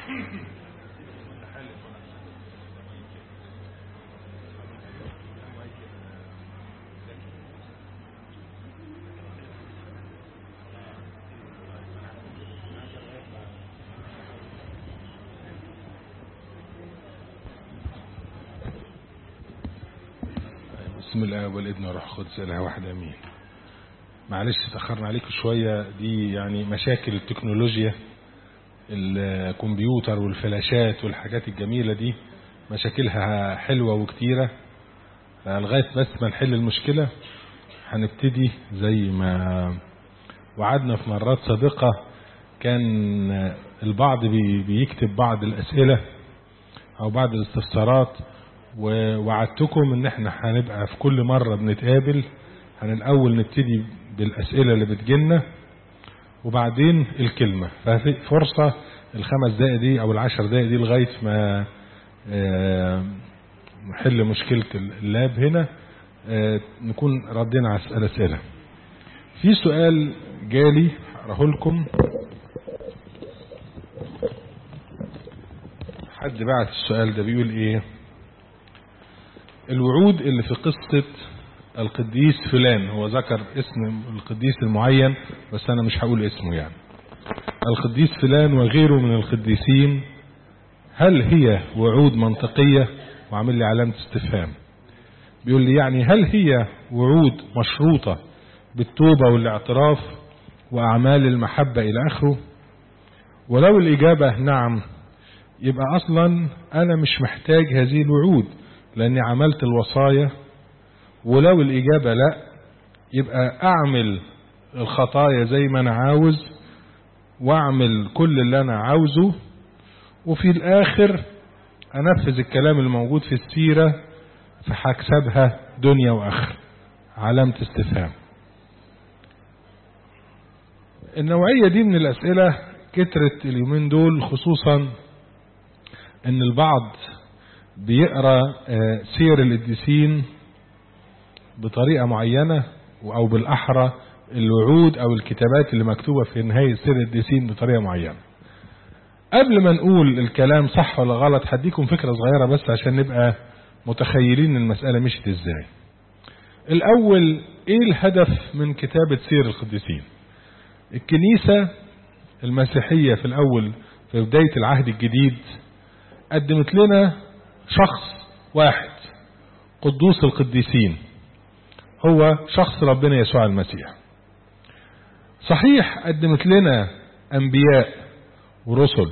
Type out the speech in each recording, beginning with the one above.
بسم الله والابن والروح القدس اله واحد امين معلش تاخرنا عليكم شويه دي يعني مشاكل التكنولوجيا الكمبيوتر والفلاشات والحاجات الجميله دي مشاكلها حلوه وكتيره لغايه بس ما نحل المشكله هنبتدي زي ما وعدنا في مرات سابقه كان البعض بيكتب بعض الاسئله او بعض الاستفسارات ووعدتكم ان احنا هنبقى في كل مرة بنتقابل هن الاول نبتدي بالاسئلة اللي بتجيلنا وبعدين الكلمة ففي فرصة الخمس دقايق دي او العشر دقايق دي لغاية ما نحل مشكلة اللاب هنا نكون ردينا على الاسئلة في سؤال جالي هقراه لكم حد بعت السؤال ده بيقول ايه الوعود اللي في قصة القديس فلان هو ذكر اسم القديس المعين بس انا مش هقول اسمه يعني القديس فلان وغيره من القديسين هل هي وعود منطقية وعامل لي علامة استفهام بيقول لي يعني هل هي وعود مشروطة بالتوبة والاعتراف وأعمال المحبة إلى آخره ولو الإجابة نعم يبقى أصلا أنا مش محتاج هذه الوعود لاني عملت الوصايا ولو الاجابة لا يبقى اعمل الخطايا زي ما انا عاوز واعمل كل اللي انا عاوزه وفي الاخر انفذ الكلام الموجود في السيرة فهكسبها دنيا واخر علامة استفهام النوعية دي من الاسئلة كترت اليومين دول خصوصا ان البعض بيقرا سير القديسين بطريقه معينه او بالاحرى الوعود او الكتابات اللي مكتوبه في نهايه سير القديسين بطريقه معينه. قبل ما نقول الكلام صح ولا غلط هديكم فكره صغيره بس عشان نبقى متخيلين المساله مشيت ازاي. الاول ايه الهدف من كتابه سير القديسين؟ الكنيسه المسيحيه في الاول في بدايه العهد الجديد قدمت لنا شخص واحد قدوس القديسين هو شخص ربنا يسوع المسيح صحيح قدمت لنا انبياء ورسل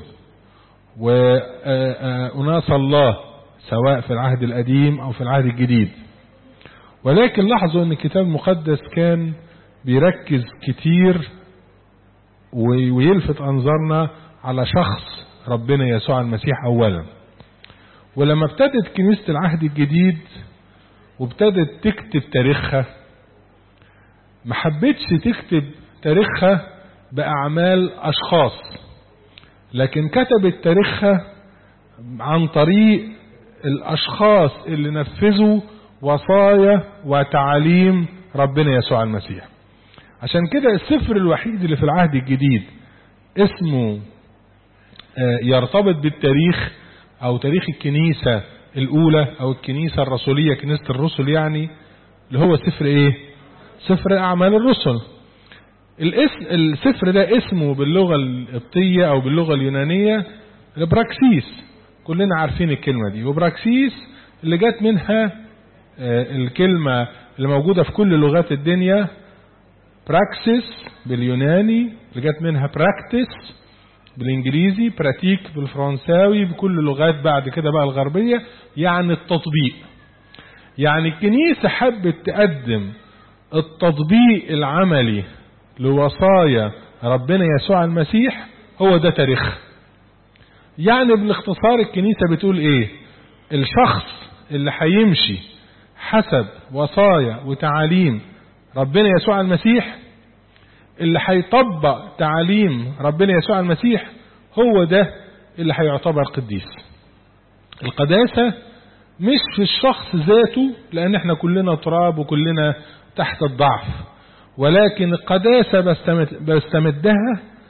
واناس الله سواء في العهد القديم او في العهد الجديد ولكن لاحظوا ان الكتاب المقدس كان بيركز كتير ويلفت انظارنا على شخص ربنا يسوع المسيح اولا ولما ابتدت كنيسة العهد الجديد وابتدت تكتب تاريخها ما حبتش تكتب تاريخها بأعمال أشخاص لكن كتبت تاريخها عن طريق الأشخاص اللي نفذوا وصايا وتعاليم ربنا يسوع المسيح عشان كده السفر الوحيد اللي في العهد الجديد اسمه يرتبط بالتاريخ او تاريخ الكنيسة الاولى او الكنيسة الرسولية كنيسة الرسل يعني اللي هو سفر ايه سفر اعمال الرسل الاسم السفر ده اسمه باللغة القبطية او باللغة اليونانية البراكسيس كلنا عارفين الكلمة دي وبراكسيس اللي جت منها الكلمة اللي موجودة في كل لغات الدنيا براكسس باليوناني اللي جت منها براكتس بالانجليزي براتيك بالفرنساوي بكل لغات بعد كده بقى الغربية يعني التطبيق يعني الكنيسة حبت تقدم التطبيق العملي لوصايا ربنا يسوع المسيح هو ده تاريخ يعني بالاختصار الكنيسة بتقول ايه الشخص اللي هيمشي حسب وصايا وتعاليم ربنا يسوع المسيح اللي هيطبق تعاليم ربنا يسوع المسيح هو ده اللي هيعتبر قديس القداسة مش في الشخص ذاته لان احنا كلنا تراب وكلنا تحت الضعف ولكن القداسة بستمد بستمدها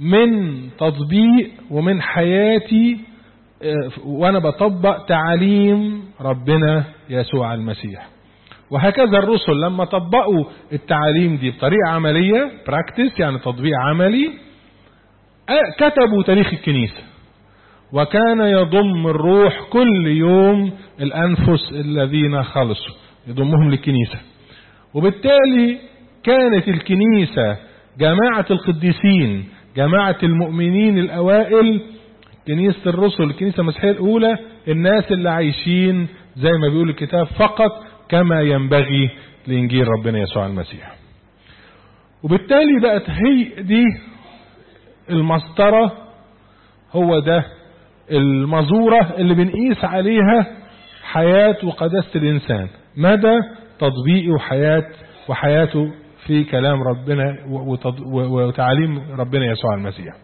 من تطبيق ومن حياتي وانا بطبق تعاليم ربنا يسوع المسيح وهكذا الرسل لما طبقوا التعاليم دي بطريقة عملية براكتس يعني تطبيق عملي كتبوا تاريخ الكنيسة وكان يضم الروح كل يوم الأنفس الذين خلصوا يضمهم للكنيسة وبالتالي كانت الكنيسة جماعة القديسين جماعة المؤمنين الأوائل كنيسة الرسل الكنيسة المسيحية الأولى الناس اللي عايشين زي ما بيقول الكتاب فقط كما ينبغي لإنجيل ربنا يسوع المسيح وبالتالي بقت هي دي المسطرة هو ده المزورة اللي بنقيس عليها حياة وقداسة الإنسان مدى تطبيقه وحياة وحياته في كلام ربنا وتعاليم ربنا يسوع المسيح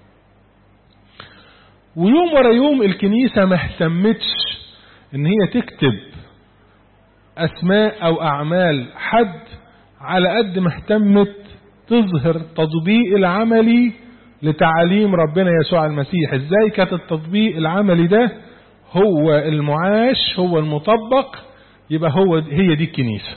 ويوم ورا يوم الكنيسة ما اهتمتش ان هي تكتب اسماء او اعمال حد على قد ما اهتمت تظهر تطبيق العملي لتعاليم ربنا يسوع المسيح ازاي كانت التطبيق العملي ده هو المعاش هو المطبق يبقى هو هي دي الكنيسة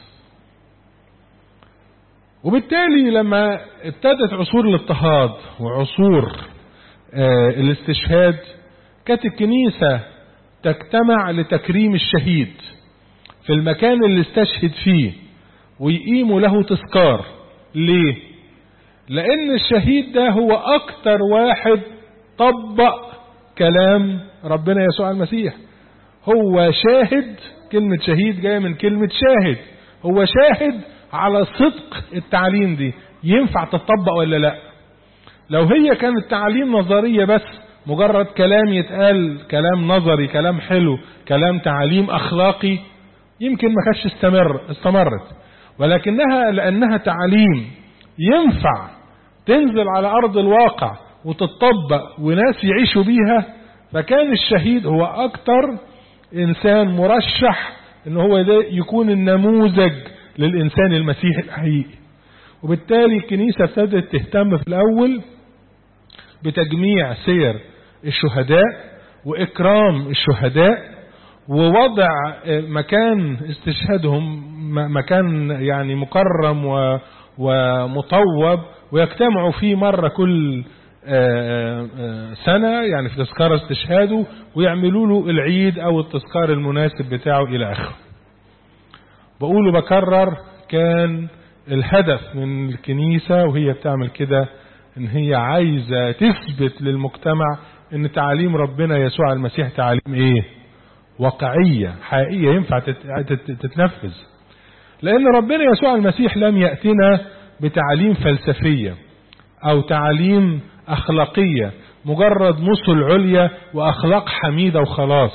وبالتالي لما ابتدت عصور الاضطهاد وعصور آه الاستشهاد كانت الكنيسة تجتمع لتكريم الشهيد في المكان اللي استشهد فيه ويقيموا له تذكار ليه لان الشهيد ده هو اكتر واحد طبق كلام ربنا يسوع المسيح هو شاهد كلمة شهيد جاية من كلمة شاهد هو شاهد على صدق التعليم دي ينفع تطبق ولا لا لو هي كانت تعليم نظرية بس مجرد كلام يتقال كلام نظري كلام حلو كلام تعليم اخلاقي يمكن ما كانش استمر استمرت ولكنها لانها تعليم ينفع تنزل على ارض الواقع وتطبق وناس يعيشوا بيها فكان الشهيد هو اكتر انسان مرشح ان هو ده يكون النموذج للانسان المسيحي الحقيقي وبالتالي الكنيسة ابتدت تهتم في الاول بتجميع سير الشهداء واكرام الشهداء ووضع مكان استشهادهم مكان يعني مكرم ومطوب ويجتمعوا فيه مرة كل سنة يعني في تذكار استشهاده ويعملوا له العيد او التذكار المناسب بتاعه الى اخره بقوله بكرر كان الهدف من الكنيسة وهي بتعمل كده ان هي عايزة تثبت للمجتمع ان تعاليم ربنا يسوع المسيح تعاليم ايه واقعية حقيقية ينفع تتنفذ لان ربنا يسوع المسيح لم يأتنا بتعاليم فلسفية او تعاليم اخلاقية مجرد مثل عليا واخلاق حميدة وخلاص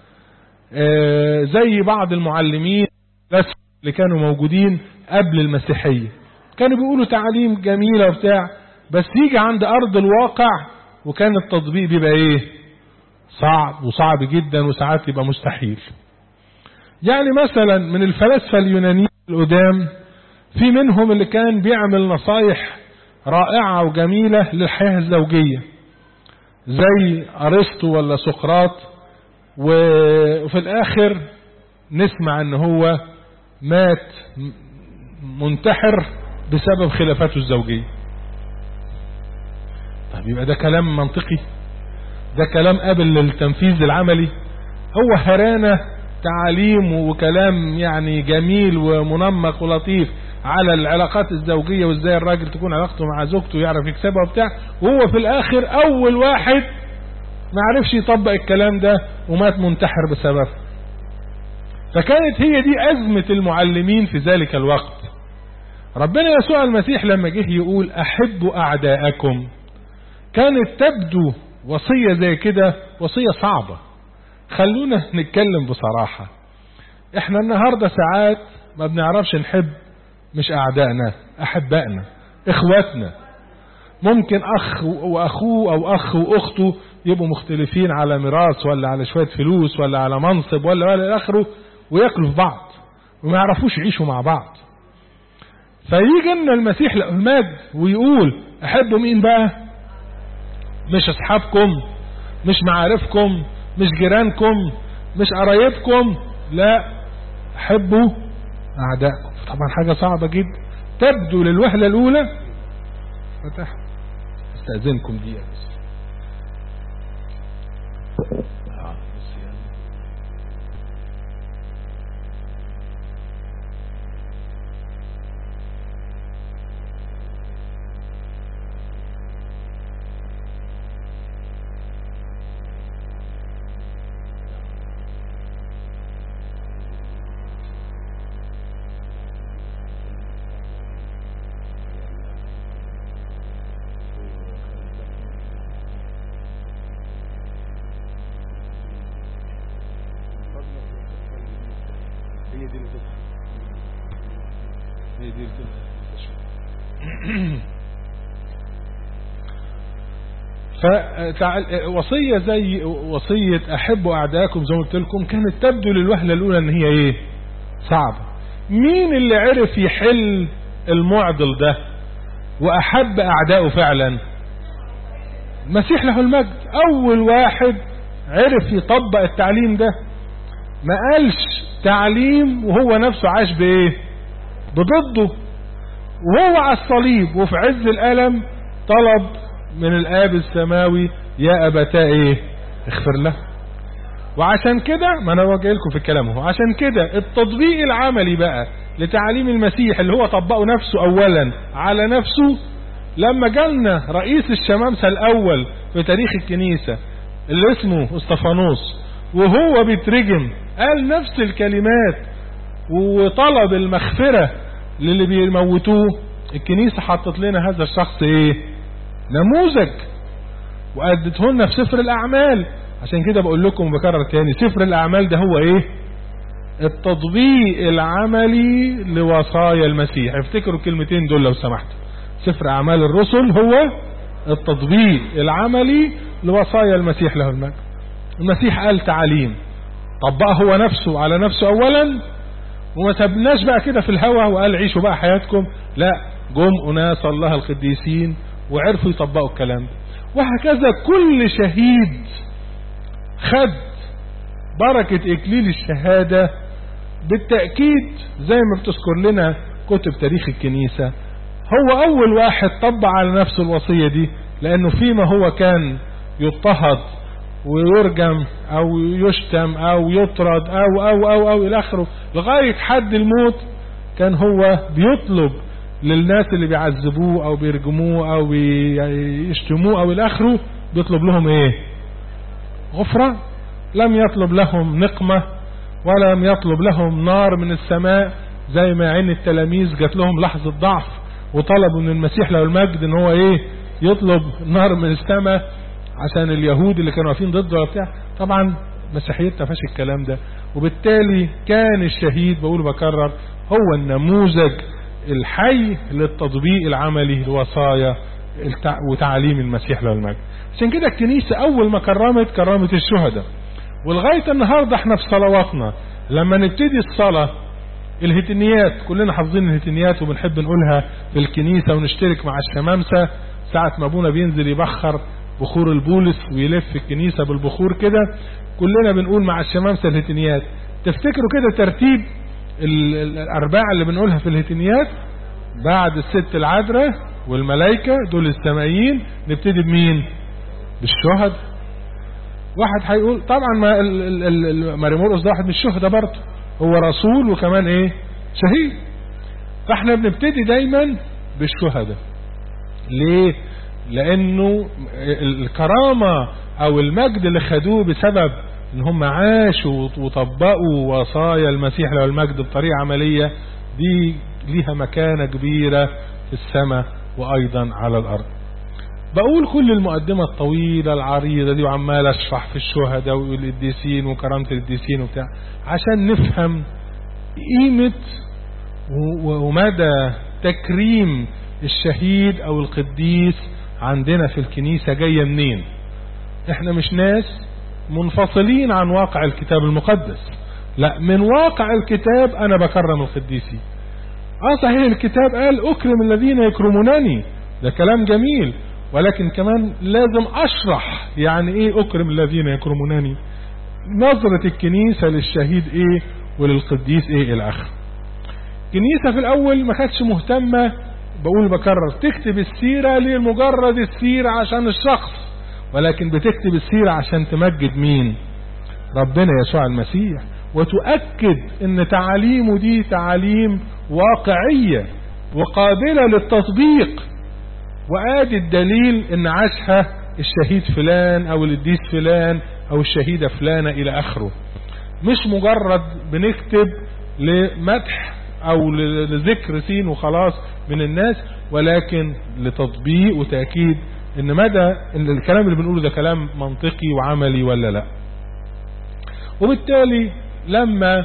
آه زي بعض المعلمين اللي كانوا موجودين قبل المسيحية كانوا بيقولوا تعاليم جميلة وبتاع بس يجي عند ارض الواقع وكان التطبيق بيبقى ايه صعب وصعب جدا وساعات يبقى مستحيل يعني مثلا من الفلاسفة اليونانيين القدام في منهم اللي كان بيعمل نصايح رائعة وجميلة للحياة الزوجية زي أرسطو ولا سقراط وفي الآخر نسمع ان هو مات منتحر بسبب خلافاته الزوجية طب يبقى ده كلام منطقي ده كلام قابل للتنفيذ العملي هو هرانا تعاليم وكلام يعني جميل ومنمق ولطيف على العلاقات الزوجية وازاي الراجل تكون علاقته مع زوجته ويعرف يكسبها وبتاع وهو في الاخر اول واحد ما عرفش يطبق الكلام ده ومات منتحر بسببه فكانت هي دي ازمة المعلمين في ذلك الوقت ربنا يسوع المسيح لما جه يقول احبوا اعداءكم كانت تبدو وصية زي كده وصية صعبة خلونا نتكلم بصراحة احنا النهاردة ساعات ما بنعرفش نحب مش اعدائنا احبائنا اخواتنا ممكن اخ واخوه او اخ واخته يبقوا مختلفين على ميراث ولا على شوية فلوس ولا على منصب ولا ولا اخره وياكلوا في بعض وما يعرفوش يعيشوا مع بعض فيجي لنا المسيح المجد ويقول احبوا مين بقى مش اصحابكم مش معارفكم مش جيرانكم مش قرايبكم لا حبوا اعدائكم طبعا حاجة صعبة جدا تبدو للوهلة الاولى فتح استأذنكم دي بس آه، بس يعني. هي دي اللي تدخل هي دي اللي تدخل فوصية زي وصية أحبوا أعداءكم زي ما قلت لكم كانت تبدو للوهلة الأولى إن هي إيه؟ صعبة. مين اللي عرف يحل المعضل ده وأحب أعدائه فعلا؟ المسيح له المجد أول واحد عرف يطبق التعليم ده ما قالش تعليم وهو نفسه عاش بايه بضده وهو على الصليب وفي عز الألم طلب من الآب السماوي يا أبتاء ايه اغفر له وعشان كده ما انا واجه لكم في الكلام اهو عشان كده التطبيق العملي بقى لتعليم المسيح اللي هو طبقه نفسه اولا على نفسه لما جالنا رئيس الشمامسة الاول في تاريخ الكنيسة اللي اسمه استفانوس وهو بيترجم قال نفس الكلمات وطلب المغفرة للي بيموتوه الكنيسة حطت لنا هذا الشخص ايه نموذج وأدته لنا في سفر الأعمال عشان كده بقول لكم بكرر تاني سفر الأعمال ده هو ايه التطبيق العملي لوصايا المسيح افتكروا الكلمتين دول لو سمحتوا سفر أعمال الرسل هو التطبيق العملي لوصايا المسيح له المجد المسيح قال تعاليم طبقها هو نفسه على نفسه اولا وما سبناش بقى كده في الهوى وقال عيشوا بقى حياتكم لا جم اناس الله القديسين وعرفوا يطبقوا الكلام ده وهكذا كل شهيد خد بركة اكليل الشهادة بالتأكيد زي ما بتذكر لنا كتب تاريخ الكنيسة هو اول واحد طبق على نفسه الوصية دي لانه فيما هو كان يضطهد ويرجم او يشتم او يطرد او او او او الى اخره لغاية حد الموت كان هو بيطلب للناس اللي بيعذبوه او بيرجموه او بيشتموه او الى اخره بيطلب لهم ايه غفرة لم يطلب لهم نقمة ولم يطلب لهم نار من السماء زي ما عين التلاميذ جات لهم لحظة ضعف وطلبوا من المسيح له المجد ان هو ايه يطلب نار من السماء عشان اليهود اللي كانوا واقفين ضده ولا بتاع طبعا مسيحيتنا فاش الكلام ده وبالتالي كان الشهيد بقول بكرر هو النموذج الحي للتطبيق العملي لوصايا وتعاليم المسيح له المجد عشان كده الكنيسة أول ما كرمت كرمت الشهداء ولغاية النهاردة احنا في صلواتنا لما نبتدي الصلاة الهتنيات كلنا حافظين الهتنيات وبنحب نقولها في الكنيسة ونشترك مع الشمامسة ساعة ما ابونا بينزل يبخر بخور البولس ويلف الكنيسة بالبخور كده كلنا بنقول مع الشمامسة الهتنيات تفتكروا كده ترتيب الأرباع اللي بنقولها في الهتنيات بعد الست العذراء والملائكة دول السمائيين نبتدي بمين بالشهد واحد هيقول طبعا ما ماريمورقس ده واحد من الشهداء برضه هو رسول وكمان ايه شهيد فاحنا بنبتدي دايما بالشهداء ليه لانه الكرامة او المجد اللي خدوه بسبب ان هم عاشوا وطبقوا وصايا المسيح له المجد بطريقة عملية دي ليها مكانة كبيرة في السماء وايضا على الارض بقول كل المقدمة الطويلة العريضة دي وعمال اشرح في الشهداء والقديسين وكرامة القديسين وبتاع عشان نفهم قيمة ومدى تكريم الشهيد او القديس عندنا في الكنيسة جاية منين احنا مش ناس منفصلين عن واقع الكتاب المقدس لا من واقع الكتاب انا بكرم القديسين اه صحيح الكتاب قال اكرم الذين يكرمونني ده كلام جميل ولكن كمان لازم اشرح يعني ايه اكرم الذين يكرمونني نظرة الكنيسة للشهيد ايه وللقديس ايه الى اخره الكنيسة في الاول ما كانتش مهتمة بقول بكرر تكتب السيرة لمجرد السيرة عشان الشخص ولكن بتكتب السيرة عشان تمجد مين ربنا يسوع المسيح وتؤكد ان تعاليمه دي تعاليم واقعية وقابلة للتطبيق وادي الدليل ان عاشها الشهيد فلان او القديس فلان او الشهيدة فلانة الى اخره مش مجرد بنكتب لمدح او لذكر سين وخلاص من الناس ولكن لتطبيق وتأكيد ان مدى ان الكلام اللي بنقوله ده كلام منطقي وعملي ولا لا وبالتالي لما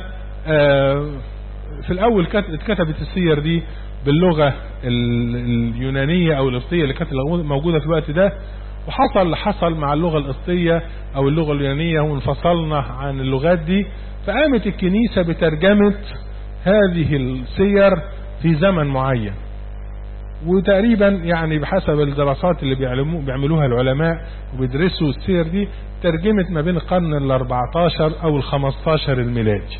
في الاول اتكتبت السير دي باللغة اليونانية او القبطية اللي كانت موجودة في الوقت ده وحصل اللي حصل مع اللغة القبطية او اللغة اليونانية وانفصلنا عن اللغات دي فقامت الكنيسة بترجمة هذه السير في زمن معين وتقريبا يعني بحسب الدراسات اللي بيعملوها العلماء وبيدرسوا السير دي ترجمت ما بين القرن ال 14 او ال 15 الميلادي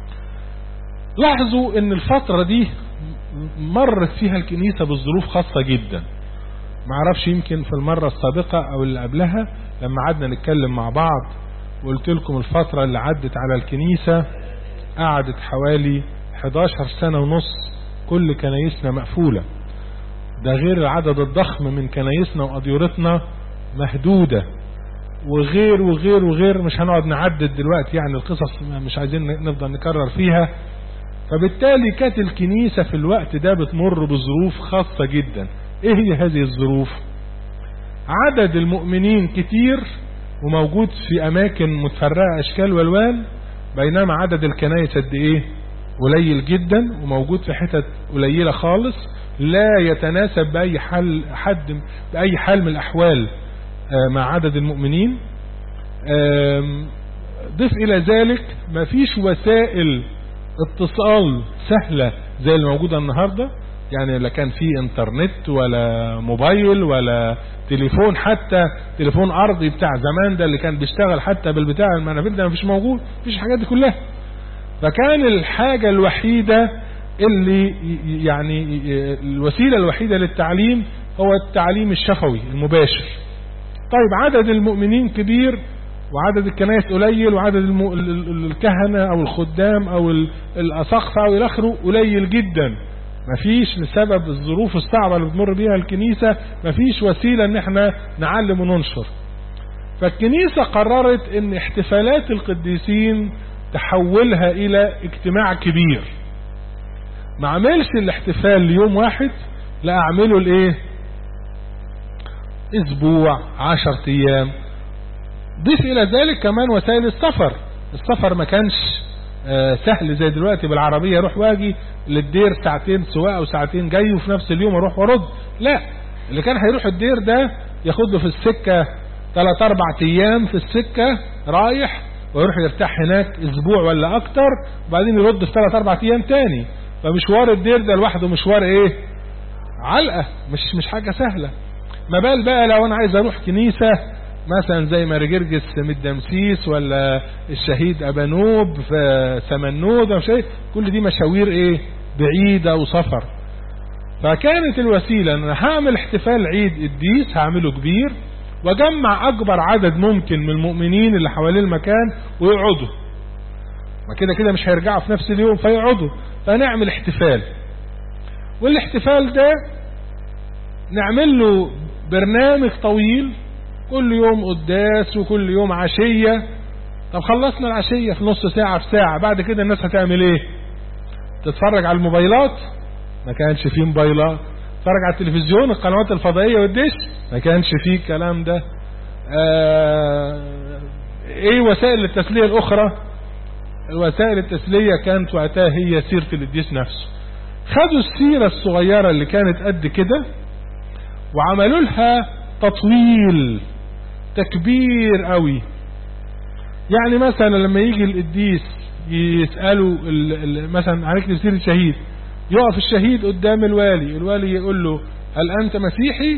لاحظوا ان الفترة دي مرت فيها الكنيسة بظروف خاصة جدا معرفش يمكن في المرة السابقة او اللي قبلها لما قعدنا نتكلم مع بعض وقلت لكم الفترة اللي عدت على الكنيسة قعدت حوالي 11 سنة ونص كل كنايسنا مقفولة ده غير العدد الضخم من كنايسنا وأديرتنا مهدودة وغير وغير وغير مش هنقعد نعدد دلوقتي يعني القصص مش عايزين نفضل نكرر فيها فبالتالي كانت الكنيسة في الوقت ده بتمر بظروف خاصة جدا ايه هي هذه الظروف عدد المؤمنين كتير وموجود في اماكن متفرقة اشكال والوان بينما عدد الكنائس قد ايه قليل جدا وموجود في حتت قليلة خالص لا يتناسب بأي حال حد بأي حال من الأحوال مع عدد المؤمنين ضف إلى ذلك ما فيش وسائل اتصال سهلة زي الموجودة النهاردة يعني لا كان في انترنت ولا موبايل ولا تليفون حتى تليفون ارضي بتاع زمان ده اللي كان بيشتغل حتى بالبتاع المنافذ ده مفيش موجود مفيش الحاجات دي كلها فكان الحاجة الوحيدة اللي يعني الوسيلة الوحيدة للتعليم هو التعليم الشفوي المباشر طيب عدد المؤمنين كبير وعدد الكنائس قليل وعدد الم... الكهنة او الخدام او الاساقفة او الاخره قليل جدا مفيش لسبب الظروف الصعبة اللي بتمر بيها الكنيسة مفيش وسيلة ان احنا نعلم وننشر فالكنيسة قررت ان احتفالات القديسين تحولها الى اجتماع كبير ما عملش الاحتفال ليوم واحد لا اعمله لايه اسبوع عشر ايام ضيف الى ذلك كمان وسائل السفر السفر ما كانش آه سهل زي دلوقتي بالعربية اروح واجي للدير ساعتين سواقه وساعتين جاي وفي نفس اليوم اروح وارد لا اللي كان هيروح الدير ده ياخد له في السكة ثلاث اربع ايام في السكة رايح ويروح يرتاح هناك اسبوع ولا اكتر وبعدين يرد في ثلاث اربع ايام تاني فمشوار الدير ده لوحده مشوار ايه علقة مش مش حاجة سهلة ما بال بقى لو انا عايز اروح كنيسة مثلا زي مارجرجس مدمسيس ولا الشهيد ابانوب في سمنود مش ايه كل دي مشاوير ايه بعيدة وسفر فكانت الوسيلة ان انا هعمل احتفال عيد الديس هعمله كبير واجمع اكبر عدد ممكن من المؤمنين اللي حوالين المكان ويقعدوا ما كده كده مش هيرجعوا في نفس اليوم فيقعدوا فنعمل احتفال والاحتفال ده نعمل له برنامج طويل كل يوم قداس وكل يوم عشية طب خلصنا العشية في نص ساعة في ساعة بعد كده الناس هتعمل ايه تتفرج على الموبايلات ما كانش فيه موبايلات تتفرج على التلفزيون القنوات الفضائية والدش ما كانش فيه الكلام ده آه ايه وسائل التسلية الاخرى الوسائل التسلية كانت وقتها هي سيرة القديس نفسه خدوا السيرة الصغيرة اللي كانت قد كده وعملوا لها تطويل تكبير قوي يعني مثلا لما يجي القديس يسألوا مثلا هنكتب سيرة شهيد يقف الشهيد قدام الوالي الوالي يقول له هل أنت مسيحي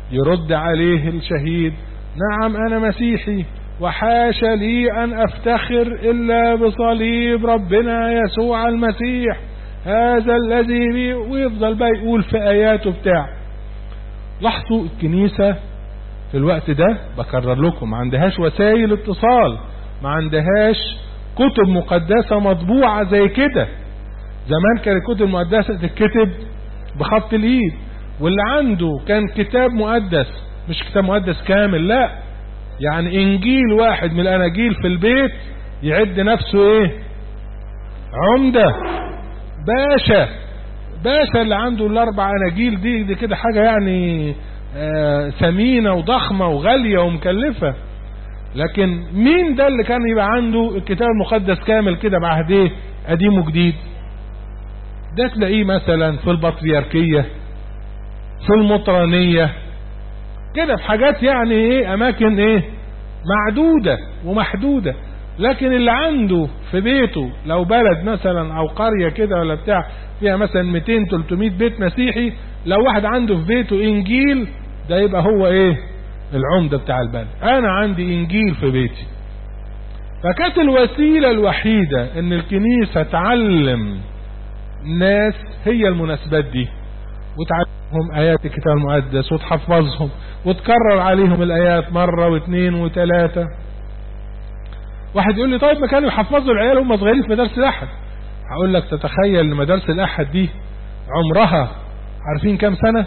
يرد عليه الشهيد نعم انا مسيحي وحاش لي ان افتخر الا بصليب ربنا يسوع المسيح هذا الذي بي ويفضل بقى يقول في اياته بتاع لاحظوا الكنيسة في الوقت ده بكرر لكم ما عندهاش وسائل اتصال ما عندهاش كتب مقدسة مطبوعة زي كده زمان كانت الكتب المقدسة تتكتب بخط الايد واللي عنده كان كتاب مقدس مش كتاب مقدس كامل لا يعني انجيل واحد من الاناجيل في البيت يعد نفسه ايه عمدة باشا باشا اللي عنده الاربع اناجيل دي دي كده حاجة يعني آه ثمينة وضخمة وغالية ومكلفة لكن مين ده اللي كان يبقى عنده الكتاب المقدس كامل كده بعهديه قديم وجديد ده تلاقيه مثلا في البطريركية في المطرانية كده في حاجات يعني ايه اماكن ايه معدودة ومحدودة لكن اللي عنده في بيته لو بلد مثلا او قرية كده ولا بتاع فيها مثلا 200 300 بيت مسيحي لو واحد عنده في بيته انجيل ده يبقى هو ايه العمدة بتاع البلد انا عندي انجيل في بيتي فكانت الوسيلة الوحيدة ان الكنيسة تعلم ناس هي المناسبات دي وتعلمهم ايات الكتاب المقدس وتحفظهم وتكرر عليهم الايات مرة واثنين وثلاثة واحد يقول لي طيب ما كانوا يحفظوا العيال هم صغيرين في مدارس الاحد هقول لك تتخيل ان مدارس الاحد دي عمرها عارفين كام سنة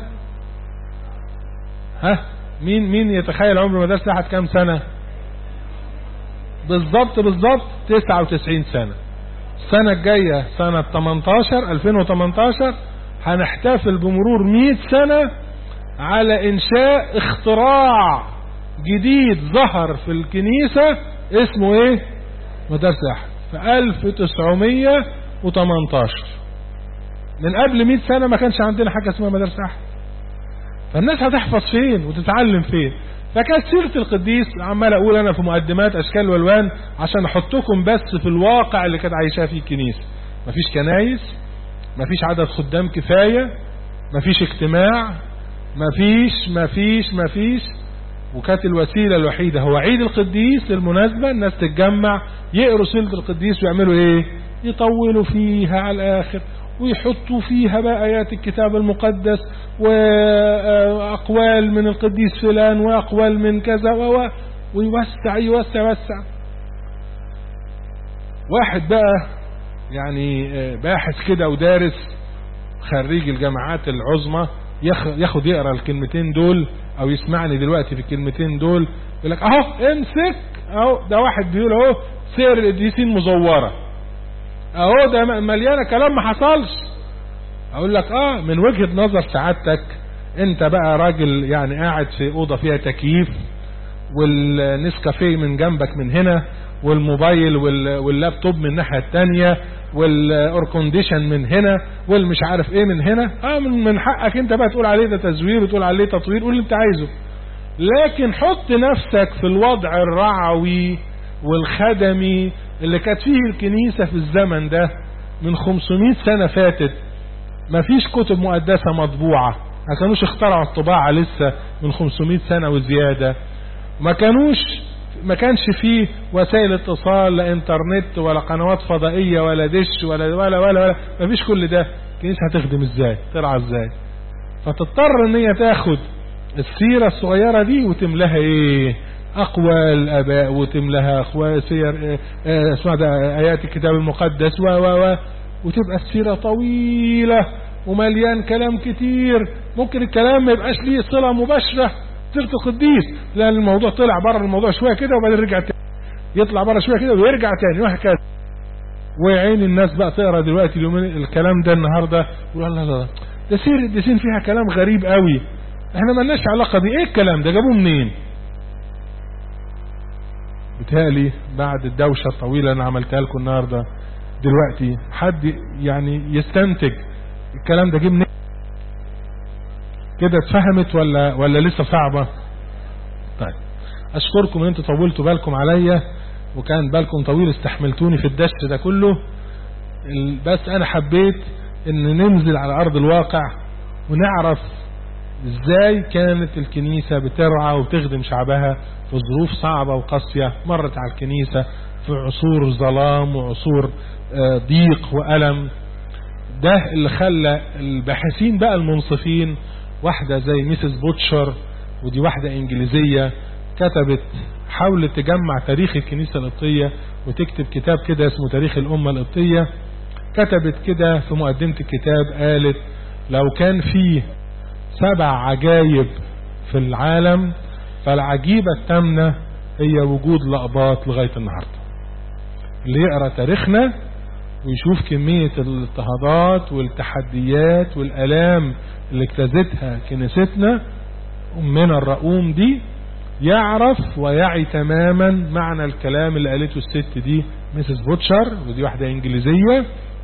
ها مين مين يتخيل عمر مدارس الاحد كام سنة بالظبط بالظبط 99 سنة السنة الجاية سنة 18 2018 هنحتفل بمرور 100 سنة على انشاء اختراع جديد ظهر في الكنيسة اسمه ايه مدارس احد في 1918 من قبل 100 سنة ما كانش عندنا حاجة اسمها مدارس احد فالناس هتحفظ فين وتتعلم فين فكانت سيرة القديس عمال اقول انا في مقدمات اشكال والوان عشان احطكم بس في الواقع اللي كانت عايشاه فيه الكنيسة مفيش كنايس مفيش عدد خدام كفاية مفيش اجتماع مفيش مفيش مفيش وكانت الوسيلة الوحيدة هو عيد القديس للمناسبة الناس تتجمع يقروا سيرة القديس ويعملوا ايه يطولوا فيها على الاخر ويحطوا فيها بقى آيات الكتاب المقدس وأقوال من القديس فلان وأقوال من كذا ويوسع يوسع يوسع واحد بقى يعني باحث كده ودارس خريج الجامعات العظمى ياخد يقرا الكلمتين دول او يسمعني دلوقتي في الكلمتين دول يقول لك اهو امسك اهو ده واحد بيقول اهو سير القديسين مزوره اهو ده مليانه كلام ما حصلش اقول لك اه من وجهه نظر سعادتك انت بقى راجل يعني قاعد في اوضه فيها تكييف والنسكافيه من جنبك من هنا والموبايل واللابتوب من الناحيه الثانيه والاوركونديشن من هنا والمش عارف ايه من هنا اه من, من حقك انت بقى تقول عليه ده تزوير وتقول عليه تطوير قول اللي انت عايزه لكن حط نفسك في الوضع الرعوي والخدمي اللي كانت فيه الكنيسة في الزمن ده من 500 سنة فاتت مفيش كتب مقدسة مطبوعة ما كانوش اخترعوا الطباعة لسه من 500 سنة وزيادة ما كانوش ما كانش فيه وسائل اتصال لا انترنت ولا قنوات فضائية ولا دش ولا ولا ولا, ولا ما فيش كل ده الكنيسة هتخدم ازاي ترعى ازاي فتضطر ان هي تاخد السيرة الصغيرة دي وتملاها ايه اقوال الاباء وتملاها اقوال سير اسمع ده ايات الكتاب المقدس و و و وتبقى السيرة طويلة ومليان كلام كتير ممكن الكلام ما يبقاش ليه صلة مباشرة سيرة القديس لان الموضوع طلع بره الموضوع شوية كده وبعدين رجع تاني يطلع بره شوية كده ويرجع تاني وهكذا وعين الناس بقى تقرا دلوقتي اليومين الكلام ده النهارده لا لا لا ده سير الديسين فيها كلام غريب قوي احنا مالناش علاقة بيه ايه الكلام ده جابوه منين بتهيألي بعد الدوشة الطويلة اللي عملتها لكم النهاردة دلوقتي حد يعني يستنتج الكلام ده جه منين كده اتفهمت ولا ولا لسه صعبة طيب اشكركم ان انتوا طولتوا بالكم عليا وكان بالكم طويل استحملتوني في الدش ده كله بس انا حبيت ان ننزل على ارض الواقع ونعرف ازاي كانت الكنيسة بترعى وتخدم شعبها في ظروف صعبة وقاسية مرت على الكنيسة في عصور ظلام وعصور ضيق وألم ده اللي خلى الباحثين بقى المنصفين واحدة زي ميسيس بوتشر ودي واحدة انجليزية كتبت حاولت تجمع تاريخ الكنيسة القبطية وتكتب كتاب كده اسمه تاريخ الأمة القبطية كتبت كده في مقدمة الكتاب قالت لو كان فيه سبع عجايب في العالم فالعجيبة الثامنة هي وجود لقبات لغاية النهاردة اللي يقرأ تاريخنا ويشوف كمية الاضطهادات والتحديات والالام اللي اجتازتها كنيستنا امنا الرؤوم دي يعرف ويعي تماما معنى الكلام اللي قالته الست دي ميسيس بوتشر ودي واحدة انجليزية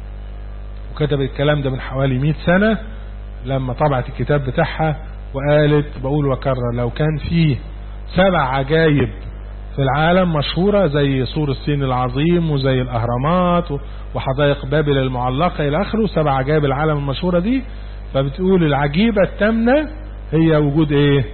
وكتبت الكلام ده من حوالي 100 سنة لما طبعت الكتاب بتاعها وقالت بقول وكرر لو كان فيه سبع عجايب في العالم مشهورة زي سور الصين العظيم وزي الأهرامات وحدائق بابل المعلقة إلى آخره سبع عجائب العالم المشهورة دي فبتقول العجيبة التامنة هي وجود إيه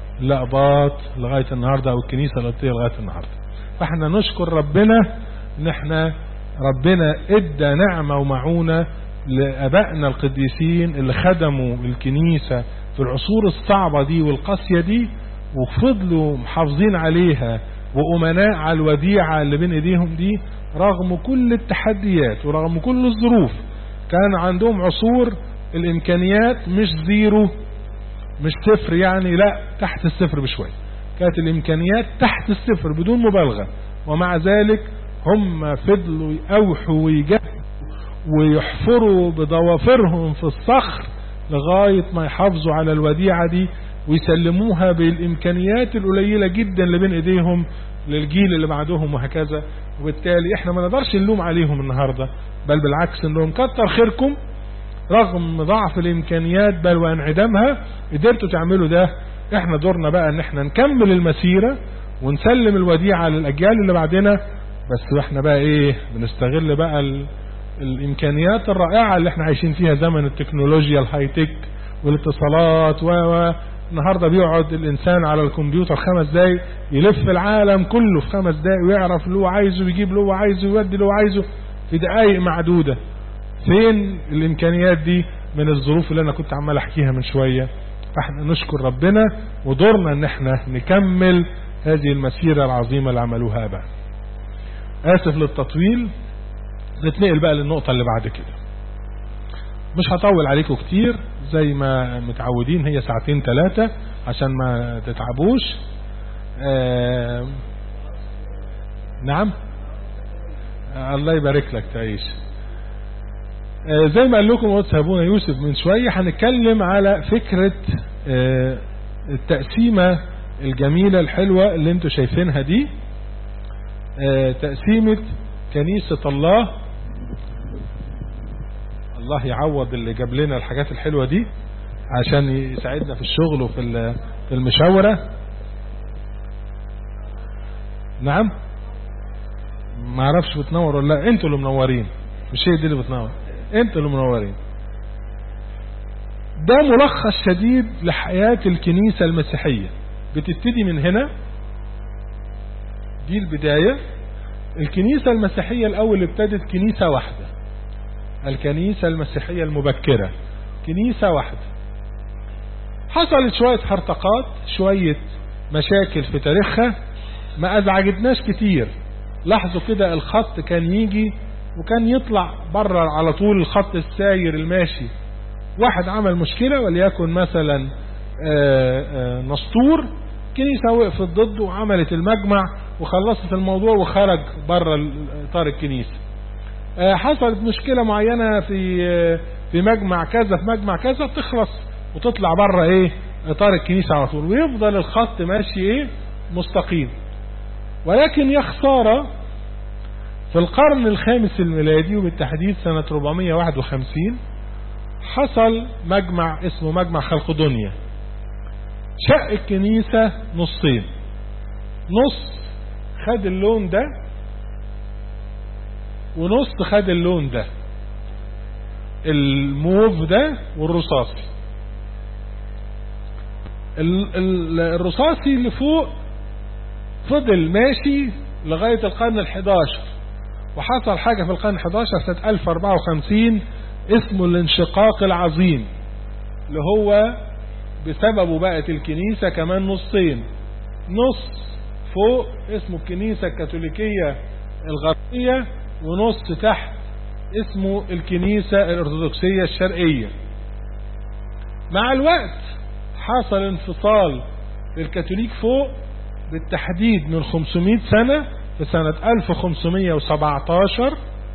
لقباط لغاية النهاردة أو الكنيسة القبطية لغاية النهاردة فاحنا نشكر ربنا ان احنا ربنا ادى نعمة ومعونة لأبائنا القديسين اللي خدموا الكنيسة في العصور الصعبة دي والقاسية دي وفضلوا محافظين عليها وأمناء على الوديعة اللي بين ايديهم دي رغم كل التحديات ورغم كل الظروف كان عندهم عصور الامكانيات مش زيرو مش صفر يعني لا تحت الصفر بشوية كانت الامكانيات تحت الصفر بدون مبالغة ومع ذلك هم فضلوا يأوحوا ويجهدوا ويحفروا بضوافرهم في الصخر لغاية ما يحافظوا على الوديعة دي ويسلموها بالامكانيات القليلة جدا اللي بين ايديهم للجيل اللي بعدهم وهكذا وبالتالي احنا ما نقدرش نلوم عليهم النهاردة بل بالعكس انهم كتر خيركم رغم ضعف الامكانيات بل وانعدامها قدرتوا تعملوا ده احنا دورنا بقى ان احنا نكمل المسيرة ونسلم الوديعة للاجيال اللي بعدنا بس احنا بقى ايه بنستغل بقى ال... الامكانيات الرائعة اللي احنا عايشين فيها زمن التكنولوجيا الهاي تك والاتصالات و النهاردة بيقعد الانسان على الكمبيوتر خمس دقايق يلف العالم كله في خمس دقايق ويعرف اللي هو عايزه ويجيب اللي هو عايزه ويودي اللي هو عايزه في دقايق معدودة فين الامكانيات دي من الظروف اللي انا كنت عمال احكيها من شوية فاحنا نشكر ربنا ودورنا ان احنا نكمل هذه المسيرة العظيمة اللي عملوها بقى اسف للتطويل نتنقل بقى للنقطة اللي بعد كده مش هطول عليكم كتير زي ما متعودين هي ساعتين ثلاثة عشان ما تتعبوش آه نعم آه الله يبارك لك تعيش آه زي ما قال لكم قدس ابونا يوسف من شوية هنتكلم على فكرة آه التقسيمة الجميلة الحلوة اللي انتوا شايفينها دي آه تقسيمة كنيسة الله الله يعوض اللي جاب لنا الحاجات الحلوة دي عشان يساعدنا في الشغل وفي في المشاورة نعم ما اعرفش بتنور ولا لا انتوا اللي منورين مش هي دي اللي بتنور انتوا اللي منورين ده ملخص شديد لحياة الكنيسة المسيحية بتبتدي من هنا دي البداية الكنيسة المسيحية الأول ابتدت كنيسة واحدة الكنيسة المسيحية المبكرة كنيسة واحدة حصلت شوية هرطقات شوية مشاكل في تاريخها ما أزعجتناش كتير لاحظوا كده الخط كان يجي وكان يطلع بره على طول الخط الساير الماشي واحد عمل مشكلة وليكن مثلا آآ آآ نسطور كنيسة وقفت ضده وعملت المجمع وخلصت الموضوع وخرج بره اطار الكنيسة حصلت مشكلة معينة في في مجمع كذا في مجمع كذا تخلص وتطلع بره ايه اطار الكنيسة على طول ويفضل الخط ماشي ايه مستقيم ولكن يا خسارة في القرن الخامس الميلادي وبالتحديد سنة 451 حصل مجمع اسمه مجمع خلقدونيا شق الكنيسة نصين نص خد اللون ده ونص خد اللون ده الموف ده والرصاصي ال- ال- الرصاصي اللي فوق فضل ماشي لغاية القرن الحداشر وحصل حاجة في القرن الحداشر سنة 1054 اسمه الانشقاق العظيم اللي هو بسببه بقت الكنيسة كمان نصين نص فوق اسمه الكنيسة الكاثوليكية الغربية ونص تحت اسمه الكنيسة الأرثوذكسية الشرقية مع الوقت حصل انفصال للكاثوليك فوق بالتحديد من 500 سنة في سنة 1517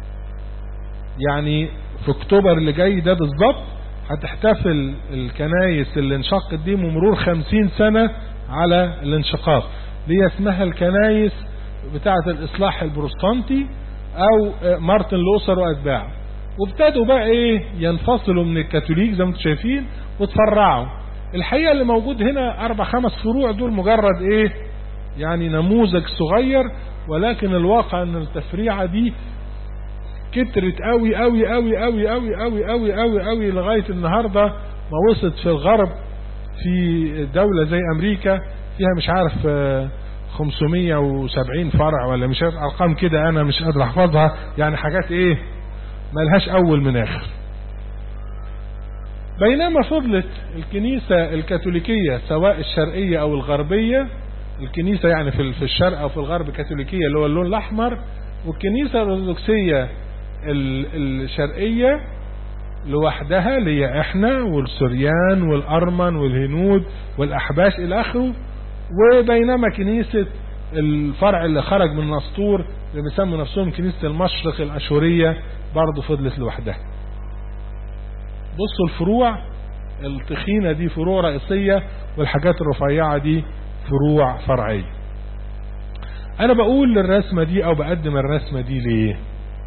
يعني في اكتوبر اللي جاي ده بالظبط هتحتفل الكنايس اللي انشقت دي بمرور 50 سنة على الانشقاق دي اسمها الكنايس بتاعة الإصلاح البروتستانتي أو مارتن لوثر وأتباعه وابتدوا بقى ايه ينفصلوا من الكاثوليك زي ما انتم شايفين وتفرعوا الحقيقة اللي موجود هنا أربع خمس فروع دول مجرد ايه يعني نموذج صغير ولكن الواقع ان التفريعة دي كترت قوي قوي قوي قوي قوي قوي قوي قوي قوي لغاية النهاردة ما وصلت في الغرب في دولة زي امريكا فيها مش عارف آه، 570 فرع ولا مش عارف ارقام كده انا مش قادر احفظها يعني حاجات ايه ملهاش اول من اخر بينما فضلت الكنيسة الكاثوليكية سواء الشرقية او الغربية الكنيسة يعني في في الشرق او في الغرب كاثوليكية اللي هو اللون الاحمر والكنيسة الارثوذكسية ال- الشرقية لوحدها اللي هي احنا والسريان والارمن والهنود والاحباش الى اخره وبينما كنيسة الفرع اللي خرج من نسطور اللي بيسموا نفسهم كنيسة المشرق الاشورية برضه فضلت لوحدها بصوا الفروع التخينة دي فروع رئيسية والحاجات الرفيعة دي فروع فرعية انا بقول للرسمة دي او بقدم الرسمة دي ليه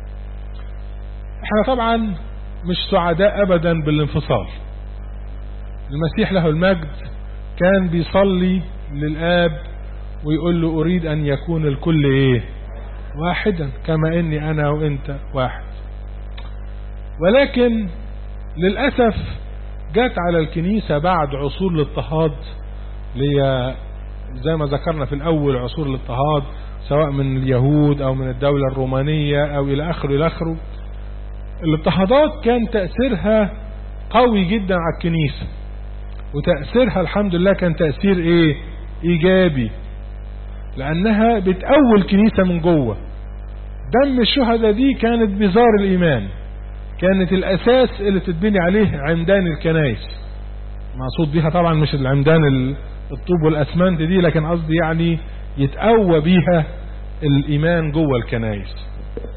احنا طبعا مش سعداء ابدا بالانفصال المسيح له المجد كان بيصلي للآب ويقول له أريد أن يكون الكل إيه واحدا كما إني أنا وإنت واحد ولكن للأسف جت على الكنيسة بعد عصور الاضطهاد اللي هي زي ما ذكرنا في الأول عصور الاضطهاد سواء من اليهود أو من الدولة الرومانية أو إلى آخره إلى آخره الاضطهادات كان تأثيرها قوي جدا على الكنيسة وتأثيرها الحمد لله كان تأثير ايه ايجابي لانها بتقوي الكنيسة من جوه دم الشهداء دي كانت بزار الايمان كانت الاساس اللي تتبني عليه عمدان الكنائس مقصود بيها طبعا مش العمدان ال- الطوب والاسمنت دي لكن قصدي يعني يتقوى بيها الايمان جوه الكنائس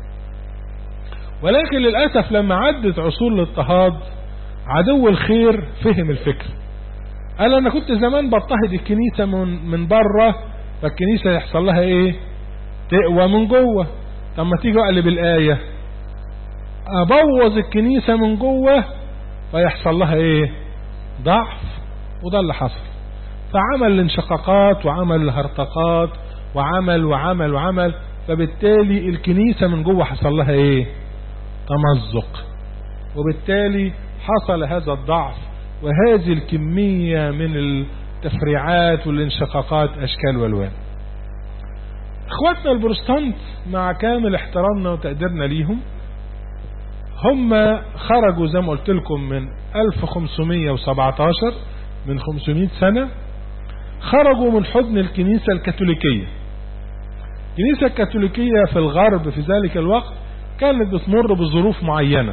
ولكن للأسف لما عدت عصور الاضطهاد عدو الخير فهم الفكر قال انا كنت زمان بضطهد الكنيسة من, من بره فالكنيسة يحصل لها ايه تقوى من جوه طب ما تيجي اقلب الآية ابوظ الكنيسة من جوه فيحصل لها ايه ضعف وده اللي حصل فعمل الانشقاقات وعمل الهرطقات وعمل وعمل وعمل فبالتالي الكنيسة من جوه حصل لها ايه تمزق وبالتالي حصل هذا الضعف وهذه الكمية من التفريعات والانشقاقات أشكال والوان اخواتنا البروستانت مع كامل احترامنا وتقديرنا ليهم هم خرجوا زي ما قلت لكم من 1517 من 500 سنة خرجوا من حضن الكنيسة الكاثوليكية الكنيسة الكاثوليكية في الغرب في ذلك الوقت كانت بتمر بظروف معينة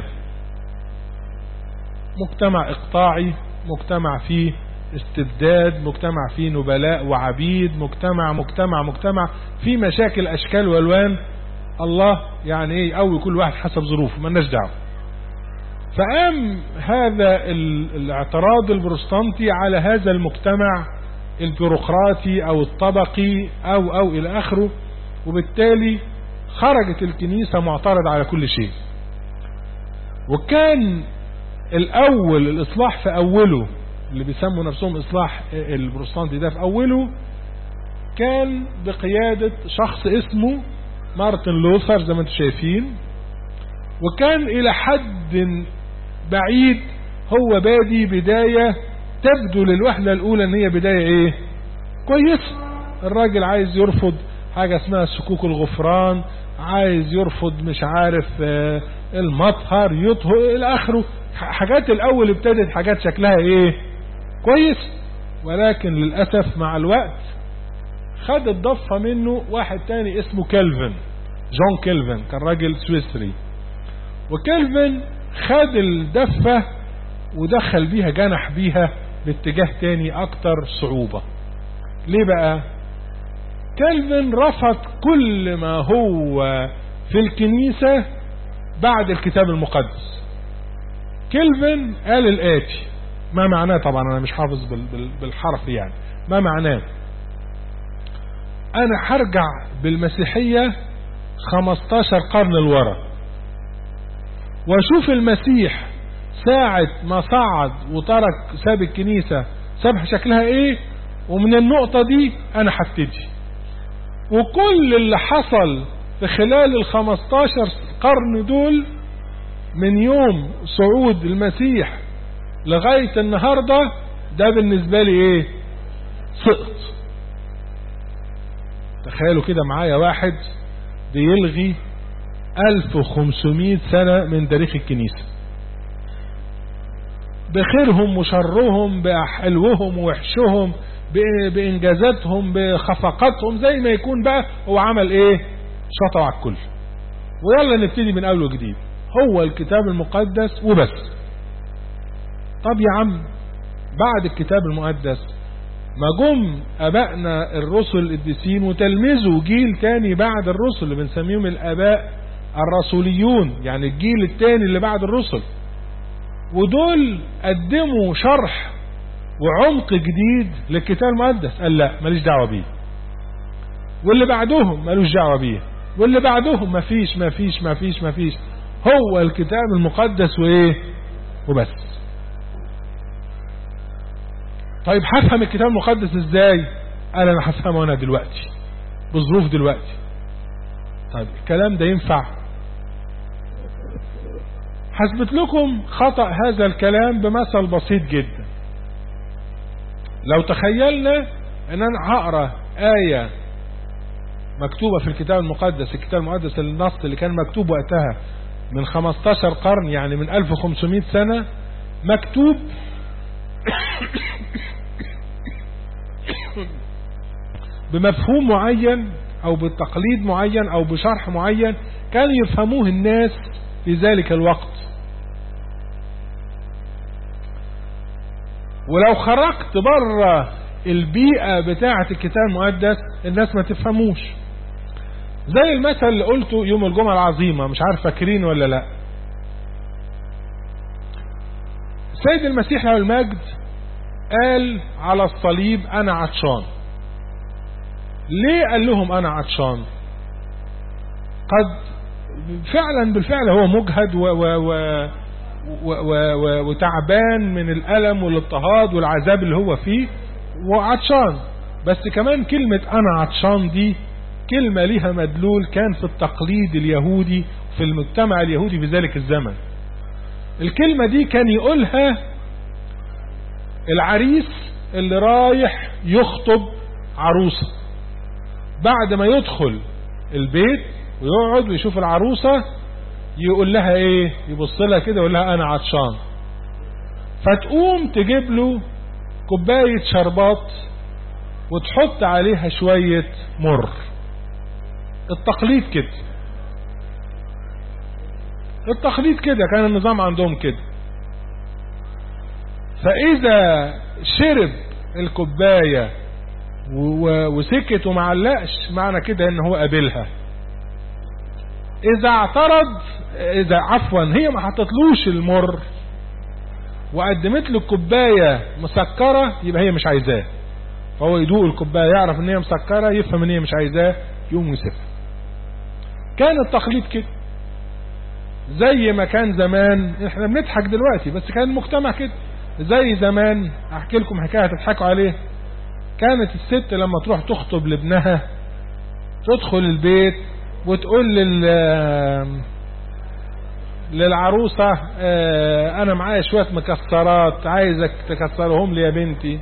مجتمع اقطاعي مجتمع فيه استبداد مجتمع فيه نبلاء وعبيد مجتمع مجتمع مجتمع فيه مشاكل اشكال والوان الله يعني ايه يقوي كل واحد حسب ظروفه مالناش دعوه فقام هذا ال- الاعتراض البروتستانتي على هذا المجتمع البيروقراطي او الطبقي او او الى اخره وبالتالي خرجت الكنيسة معترض على كل شيء وكان الاول الاصلاح في اوله اللي بيسموا نفسهم اصلاح البروتستانتي ده في اوله كان بقيادة شخص اسمه مارتن لوثر زي ما انتم شايفين وكان الى حد بعيد هو بادي بداية تبدو للوهلة الاولى ان هي بداية ايه كويسة الراجل عايز يرفض حاجة اسمها سكوك الغفران عايز يرفض مش عارف آه، المطهر يطهر الى اخره حاجات الاول ابتدت حاجات شكلها ايه كويس ولكن للأسف مع الوقت خد الضفة منه واحد تاني اسمه كيلفن جون كيلفن كان راجل سويسري وكيلفن خد الدفة ودخل بيها جنح بيها باتجاه تاني اكتر صعوبة ليه بقى كيلفن رفض كل ما هو في الكنيسة بعد الكتاب المقدس كيلفن قال الآتي ما معناه طبعا أنا مش حافظ بالحرف يعني ما معناه أنا هرجع بالمسيحية 15 قرن لورا واشوف المسيح ساعة ما صعد وترك ساب الكنيسة سابها شكلها ايه ومن النقطة دي انا هبتدي وكل اللي حصل في خلال ال 15 قرن دول من يوم صعود المسيح لغاية النهاردة ده بالنسبة لي ايه سقط تخيلوا كده معايا واحد بيلغي 1500 سنة من تاريخ الكنيسة بخيرهم وشرهم بحلوهم ووحشهم بإنجازاتهم بخفقاتهم زي ما يكون بقى هو عمل ايه شطوا على الكل ويلا نبتدي من اول وجديد هو الكتاب المقدس وبس طب يا عم بعد الكتاب المقدس ما جم ابائنا الرسل القديسين وتلمذوا جيل تاني بعد الرسل اللي بنسميهم الاباء الرسوليون يعني الجيل التاني اللي بعد الرسل ودول قدموا شرح وعمق جديد للكتاب المقدس قال لا ماليش دعوه بيه واللي بعدهم مالوش دعوه بيه واللي بعدهم مفيش مفيش مفيش مفيش هو الكتاب المقدس وايه وبس طيب هفهم الكتاب المقدس ازاي قال انا هفهمه انا دلوقتي بظروف دلوقتي طيب الكلام ده ينفع حسبت لكم خطأ هذا الكلام بمثل بسيط جدا لو تخيلنا ان انا هقرا آية مكتوبة في الكتاب المقدس الكتاب المقدس النص اللي كان مكتوب وقتها من 15 قرن يعني من 1500 سنة مكتوب بمفهوم معين او بتقليد معين او بشرح معين كانوا يفهموه الناس في ذلك الوقت ولو خرجت بره البيئة بتاعة الكتاب المقدس الناس ما تفهموش زي المثل اللي قلته يوم الجمعة العظيمة مش عارف فاكرين ولا لا سيد المسيح له المجد قال على الصليب انا عطشان ليه قال لهم انا عطشان قد فعلا بالفعل هو مجهد و و و و و و وتعبان من الألم والاضطهاد والعذاب اللي هو فيه وعطشان بس كمان كلمة أنا عطشان دي كلمة لها مدلول كان في التقليد اليهودي في المجتمع اليهودي في ذلك الزمن الكلمة دي كان يقولها العريس اللي رايح يخطب عروسة بعد ما يدخل البيت ويقعد ويشوف العروسة يقول لها ايه يبص لها كده يقول لها انا عطشان فتقوم تجيب له كوباية شربات وتحط عليها شوية مر التقليد كده التقليد كده كان النظام عندهم كده فاذا شرب الكوباية وسكت ومعلقش معنى كده ان هو قابلها اذا اعترض اذا عفوا هي ما حطتلوش المر وقدمت له الكوبايه مسكره يبقى هي مش عايزاه فهو يدوق الكوبايه يعرف ان هي مسكره يفهم ان هي مش عايزاه يقوم يسيبها كان التقليد كده زي ما كان زمان احنا بنضحك دلوقتي بس كان المجتمع كده زي زمان احكي لكم حكايه تضحكوا عليه كانت الست لما تروح تخطب لابنها تدخل البيت وتقول لل للعروسة اه انا معايا شوية مكسرات عايزك تكسرهم لي يا بنتي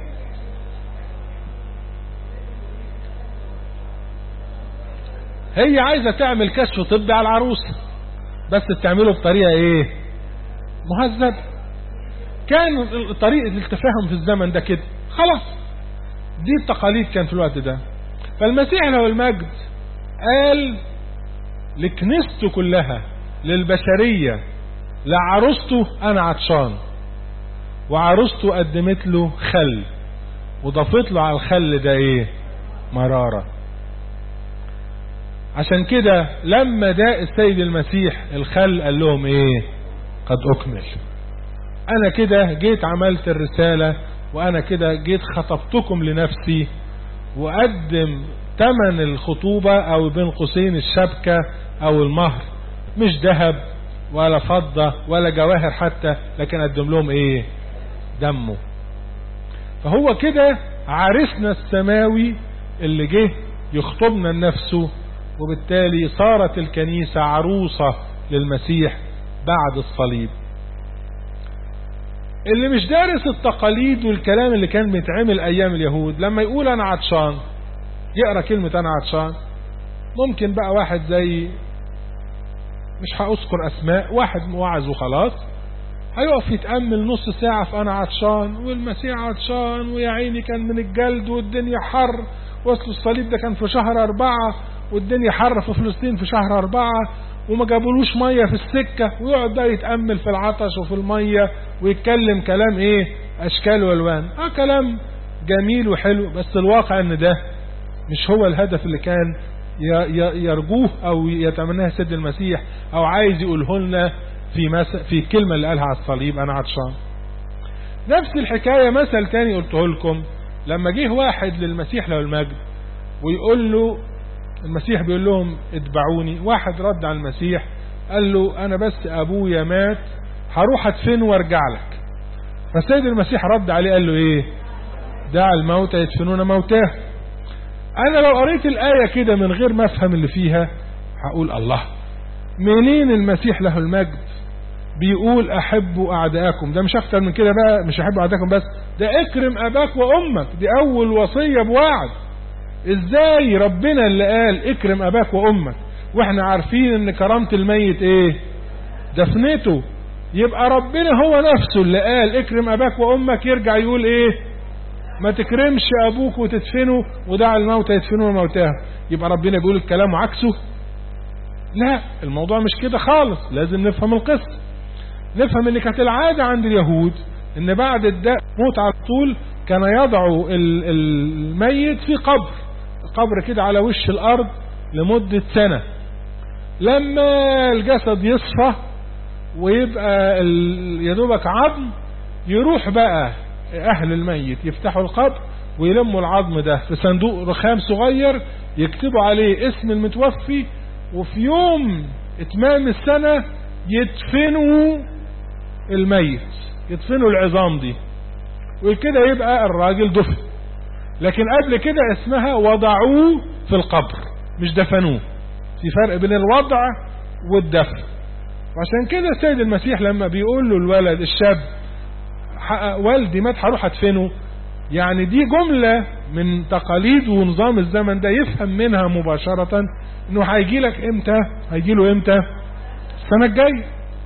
هي عايزة تعمل كشف طبي على العروسة بس بتعمله بطريقة ايه مهذب كان طريقة التفاهم في الزمن ده كده خلاص دي التقاليد كان في الوقت ده فالمسيح له المجد قال لكنيسته كلها للبشرية لعروسته انا عطشان وعروسته قدمت له خل وضافت له على الخل ده ايه مرارة عشان كده لما داء السيد المسيح الخل قال لهم ايه قد اكمل انا كده جيت عملت الرسالة وانا كده جيت خطبتكم لنفسي وقدم تمن الخطوبة او بين قوسين الشبكة او المهر مش ذهب ولا فضة ولا جواهر حتى لكن قدم لهم ايه دمه فهو كده عرسنا السماوي اللي جه يخطبنا لنفسه وبالتالي صارت الكنيسة عروسة للمسيح بعد الصليب اللي مش دارس التقاليد والكلام اللي كان بيتعمل ايام اليهود لما يقول انا عطشان يقرا كلمة انا عطشان ممكن بقى واحد زي مش هأذكر اسماء واحد موعظ وخلاص هيقف يتأمل نص ساعة في انا عطشان والمسيح عطشان ويا عيني كان من الجلد والدنيا حر وصل الصليب ده كان في شهر اربعة والدنيا حر في فلسطين في شهر اربعة وما جابولوش مية في السكة ويقعد بقى يتأمل في العطش وفي المية ويتكلم كلام ايه اشكال والوان اه كلام جميل وحلو بس الواقع ان ده مش هو الهدف اللي كان يرجوه او يتمناه سيد المسيح او عايز يقوله لنا في مس... في الكلمة اللي قالها على الصليب انا عطشان نفس الحكاية مثل تاني قلته لكم لما جه واحد للمسيح له المجد ويقول له المسيح بيقول لهم اتبعوني واحد رد على المسيح قال له انا بس ابويا مات هروح ادفنه وارجع لك فالسيد المسيح رد عليه قال له ايه دع الموتى يدفنون موتاه انا لو قريت الايه كده من غير ما افهم اللي فيها هقول الله منين المسيح له المجد بيقول احبوا اعدائكم ده مش اكتر من كده بقى مش احبوا اعدائكم بس ده اكرم اباك وامك دي اول وصيه بوعد ازاي ربنا اللي قال اكرم اباك وامك واحنا عارفين ان كرامة الميت ايه دفنته يبقى ربنا هو نفسه اللي قال اكرم اباك وامك يرجع يقول ايه ما تكرمش ابوك وتدفنه ودع الموتى يدفنوا موتاه يبقى ربنا بيقول الكلام وعكسه لا الموضوع مش كده خالص لازم نفهم القصة نفهم ان كانت العادة عند اليهود ان بعد الداء موت على طول كان يضع الميت في قبر قبر كده على وش الارض لمدة سنة لما الجسد يصفى ويبقى يدوبك عظم يروح بقى اهل الميت يفتحوا القبر ويلموا العظم ده في صندوق رخام صغير يكتبوا عليه اسم المتوفي وفي يوم اتمام السنة يدفنوا الميت يدفنوا العظام دي وكده يبقى الراجل دفن لكن قبل كده اسمها وضعوه في القبر مش دفنوه في فرق بين الوضع والدفن وعشان كده السيد المسيح لما بيقول له الولد الشاب والدي مات هروح ادفنه يعني دي جملة من تقاليد ونظام الزمن ده يفهم منها مباشرة انه هيجي لك امتى هيجي له امتى السنة الجاية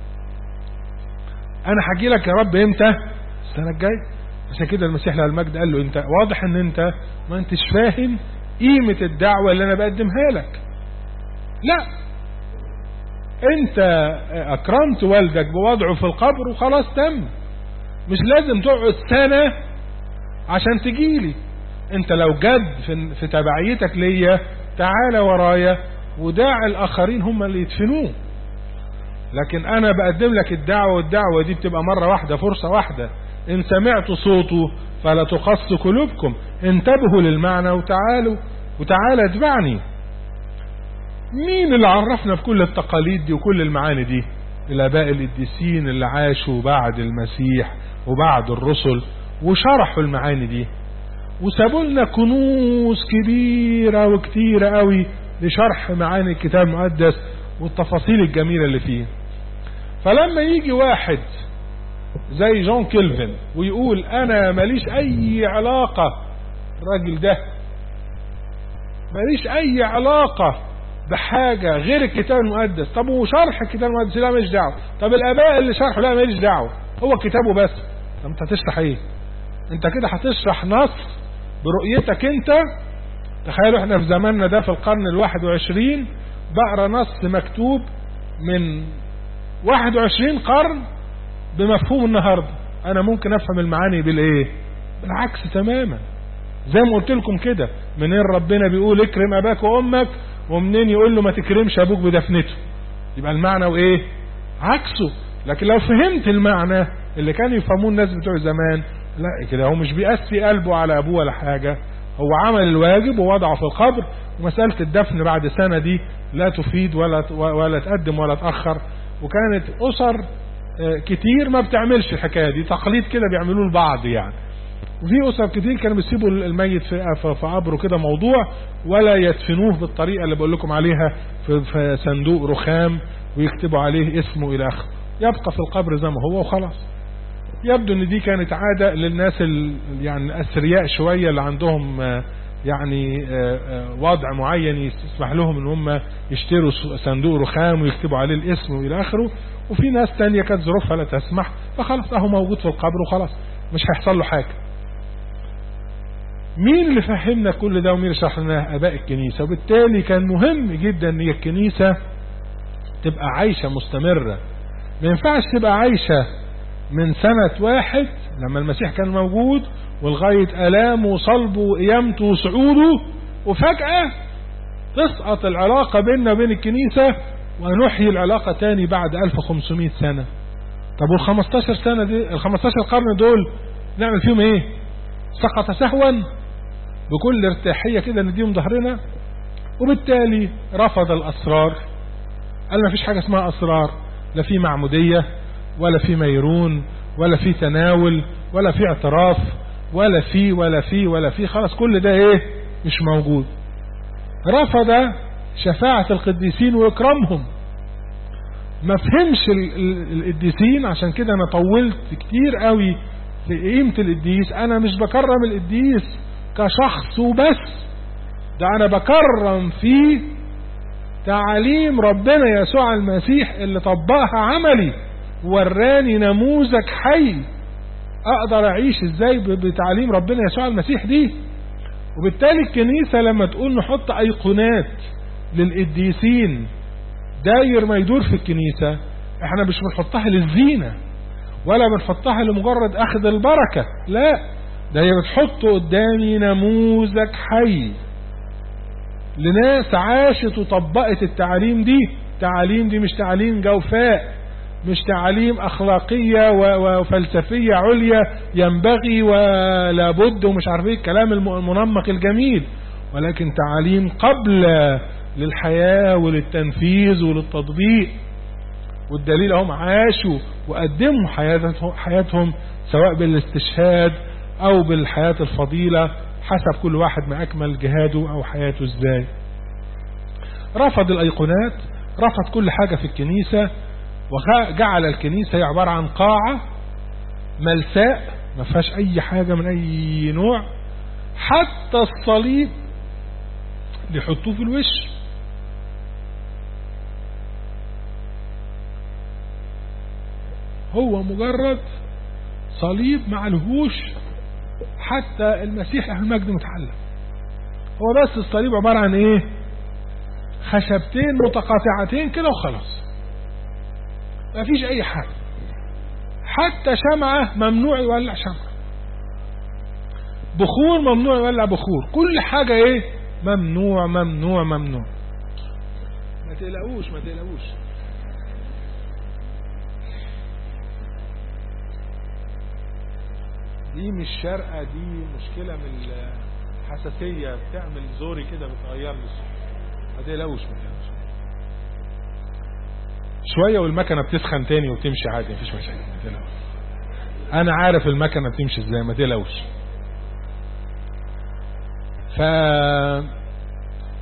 انا هجي لك يا رب امتى السنة الجاية عشان كده المسيح له المجد قال له انت واضح ان انت ما انتش فاهم قيمة الدعوة اللي انا بقدمها لك لا انت اكرمت والدك بوضعه في القبر وخلاص تم مش لازم تقعد سنة عشان تجيلي انت لو جد في, في تبعيتك ليا تعالى ورايا وداع الاخرين هم اللي يدفنوه لكن انا بقدم لك الدعوة والدعوة دي بتبقى مرة واحدة فرصة واحدة ان سمعت صوته فلا تقص قلوبكم انتبهوا للمعنى وتعالوا وتعالى اتبعني مين اللي عرفنا في كل التقاليد دي وكل المعاني دي الاباء القديسين اللي عاشوا بعد المسيح وبعد الرسل وشرحوا المعاني دي وسابوا لنا كنوز كبيرة وكتيرة قوي لشرح معاني الكتاب المقدس والتفاصيل الجميلة اللي فيه فلما يجي واحد زي جون كيلفن ويقول انا ماليش اي علاقة الراجل ده ماليش اي علاقة بحاجة غير الكتاب المقدس طب وشرح الكتاب المقدس لا ماليش دعوة طب الاباء اللي شرحوا لا ماليش دعوة هو كتابه بس طب انت هتشرح ايه انت كده هتشرح نص برؤيتك انت تخيلوا احنا في زماننا ده في القرن الواحد وعشرين بقرا نص مكتوب من واحد وعشرين قرن بمفهوم النهاردة انا ممكن افهم المعاني بالايه بالعكس تماما زي ما قلت لكم كده منين ربنا بيقول اكرم اباك وامك ومنين يقول له ما تكرمش ابوك بدفنته يبقى المعنى وايه عكسه لكن لو فهمت المعنى اللي كانوا يفهموه الناس بتوع زمان لا كده هو مش بيأسي قلبه على ابوه ولا حاجة هو عمل الواجب ووضعه في القبر ومسألة الدفن بعد سنة دي لا تفيد ولا ولا تقدم ولا تأخر وكانت أسر كتير ما بتعملش الحكاية دي تقليد كده بيعملوه البعض يعني وفي أسر كتير كانوا بيسيبوا الميت في في قبره كده موضوع ولا يدفنوه بالطريقة اللي بقول لكم عليها في, في صندوق رخام ويكتبوا عليه اسمه إلى آخره يبقى في القبر زي ما هو وخلاص يبدو ان دي كانت عادة للناس يعني الأثرياء شوية اللي عندهم يعني وضع معين يسمح لهم ان هم يشتروا صندوق رخام ويكتبوا عليه الاسم والى اخره وفي ناس تانية كانت ظروفها لا تسمح فخلاص اهو موجود في القبر وخلاص مش هيحصل له حاجة مين اللي فهمنا كل ده ومين اللي شرح لنا اباء الكنيسة وبالتالي كان مهم جدا ان الكنيسة تبقى عايشة مستمرة ما ينفعش تبقى عايشة من سنة واحد لما المسيح كان موجود ولغاية ألامه وصلبه وقيامته وصعوده وفجأة تسقط العلاقة بيننا وبين الكنيسة ونحيي العلاقة تاني بعد 1500 سنة طب وال 15 سنة دي ال 15 قرن دول نعمل فيهم ايه سقط سهوا بكل ارتاحية كده نديهم ظهرنا وبالتالي رفض الأسرار قال ما فيش حاجة اسمها أسرار لا في معمودية ولا في ميرون ولا في تناول ولا في اعتراف ولا في ولا في ولا في خلاص كل ده ايه مش موجود رفض شفاعة القديسين واكرامهم ما فهمش القديسين عشان كده انا طولت كتير قوي في قيمة القديس انا مش بكرم القديس كشخص وبس ده انا بكرم فيه تعاليم ربنا يسوع المسيح اللي طبقها عملي وراني نموذج حي اقدر اعيش ازاي بتعليم ربنا يسوع المسيح دي وبالتالي الكنيسة لما تقول نحط ايقونات للقديسين داير ما يدور في الكنيسة احنا مش بنحطها للزينة ولا بنحطها لمجرد اخذ البركة لا ده هي بتحط قدامي نموذج حي لناس عاشت وطبقت التعاليم دي التعاليم دي مش تعاليم جوفاء مش تعاليم أخلاقية وفلسفية عليا ينبغي ولا بد ومش عارف ايه الكلام المنمق الجميل ولكن تعاليم قبل للحياة وللتنفيذ وللتطبيق والدليل هم عاشوا وقدموا حياتهم سواء بالاستشهاد او بالحياة الفضيلة حسب كل واحد ما اكمل جهاده او حياته ازاي رفض الايقونات رفض كل حاجة في الكنيسة وجعل الكنيسة هي عبارة عن قاعة ملساء ما فيهاش اي حاجة من اي نوع حتى الصليب يحطوه في الوش هو مجرد صليب مع الهوش حتى المسيح له المجد متعلم هو بس الصليب عبارة عن ايه خشبتين متقاطعتين كده وخلاص ما فيش اي حاجة حتى شمعة ممنوع يولع شمعة بخور ممنوع يولع بخور كل حاجة ايه ممنوع ممنوع ممنوع ما تقلقوش ما تقلقوش دي مش شرقة دي مشكلة من الحساسية بتعمل زوري كده بتغير لي ما تقلقوش ما تقلقوش شوية والمكنة بتسخن تاني وبتمشي عادي مفيش مشاكل ما تقلقوش انا عارف المكنة بتمشي ازاي ما تقلقوش ف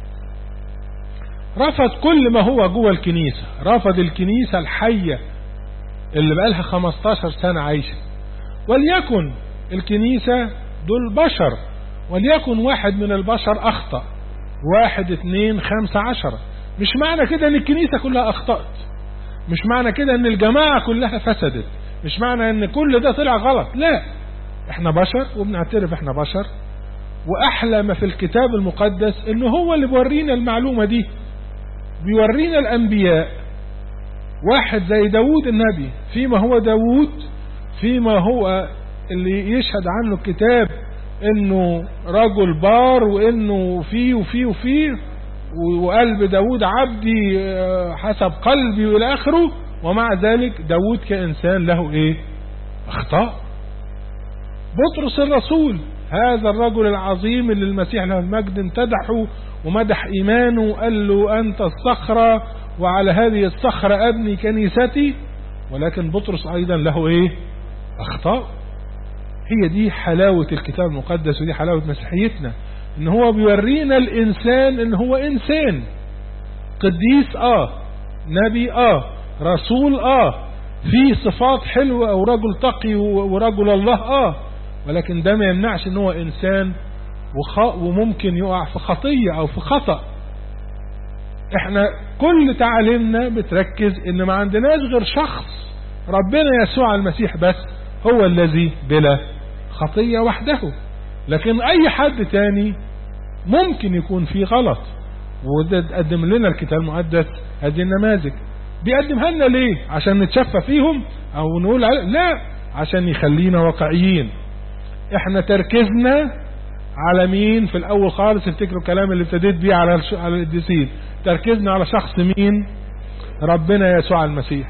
رفض كل ما هو جوه الكنيسة رفض الكنيسة الحية اللي بقالها 15 سنة عايشة وليكن الكنيسة دول بشر وليكن واحد من البشر أخطأ واحد اتنين خمسة عشرة مش معنى كده ان الكنيسة كلها أخطأت مش معنى كده ان الجماعة كلها فسدت مش معنى ان كل ده طلع غلط لا احنا بشر وبنعترف احنا بشر واحلى ما في الكتاب المقدس انه هو اللي بيورينا المعلومة دي بيورينا الانبياء واحد زي داود النبي فيما هو داود فيما هو اللي يشهد عنه الكتاب انه رجل بار وانه فيه وفيه وفيه وقلب داود عبدي حسب قلبي والى اخره ومع ذلك داود كإنسان له ايه اخطاء بطرس الرسول هذا الرجل العظيم اللي المسيح له المجد امتدحه ومدح ايمانه وقال له انت الصخرة وعلى هذه الصخرة ابني كنيستي ولكن بطرس ايضا له ايه اخطاء هي دي حلاوة الكتاب المقدس ودي حلاوة مسيحيتنا ان هو بيورينا الانسان ان هو انسان قديس اه نبي اه رسول اه في صفات حلوة او رجل تقي ورجل الله اه ولكن ده ما يمنعش ان هو انسان وممكن يقع في خطية او في خطأ احنا كل تعاليمنا بتركز ان ما عندناش غير شخص ربنا يسوع المسيح بس هو الذي بلا خطية وحده لكن اي حد تاني ممكن يكون فيه غلط وده تقدم لنا الكتاب المقدس هذه النماذج بيقدمها لنا ليه عشان نتشفى فيهم او نقول لا عشان يخلينا واقعيين احنا تركيزنا على مين في الاول خالص افتكروا الكلام اللي ابتديت بيه على على القديسين تركيزنا على شخص مين ربنا يسوع المسيح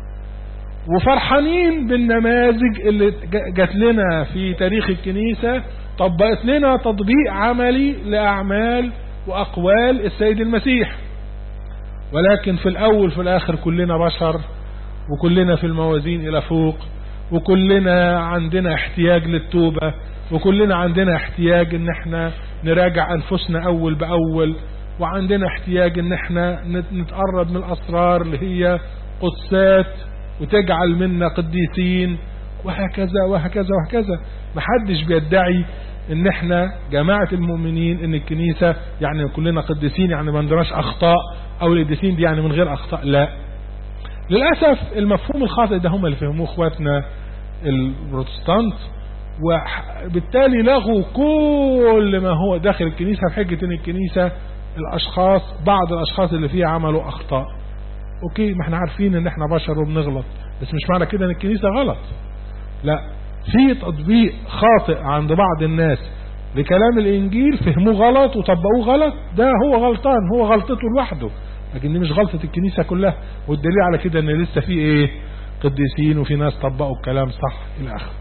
وفرحانين بالنماذج اللي جات لنا في تاريخ الكنيسة طبقت لنا تطبيق عملي لأعمال وأقوال السيد المسيح ولكن في الأول في الآخر كلنا بشر وكلنا في الموازين إلى فوق وكلنا عندنا احتياج للتوبة وكلنا عندنا احتياج ان احنا نراجع انفسنا اول باول وعندنا احتياج ان احنا نتقرب من الاسرار اللي هي قدسات وتجعل منا قديسين وهكذا وهكذا وهكذا محدش بيدعي ان احنا جماعة المؤمنين ان الكنيسة يعني كلنا قديسين يعني ما عندناش اخطاء او القديسين دي يعني من غير اخطاء لا للأسف المفهوم الخاطئ ده هم اللي فهموه اخواتنا البروتستانت وبالتالي لغوا كل ما هو داخل الكنيسة بحجة ان الكنيسة الاشخاص بعض الاشخاص اللي فيها عملوا اخطاء اوكي ما احنا عارفين ان احنا بشر وبنغلط بس مش معنى كده ان الكنيسة غلط لا في تطبيق خاطئ عند بعض الناس لكلام الانجيل فهموه غلط وطبقوه غلط ده هو غلطان هو غلطته لوحده لكن دي مش غلطة الكنيسة كلها والدليل على كده ان لسه في ايه قديسين وفي ناس طبقوا الكلام صح الى اخره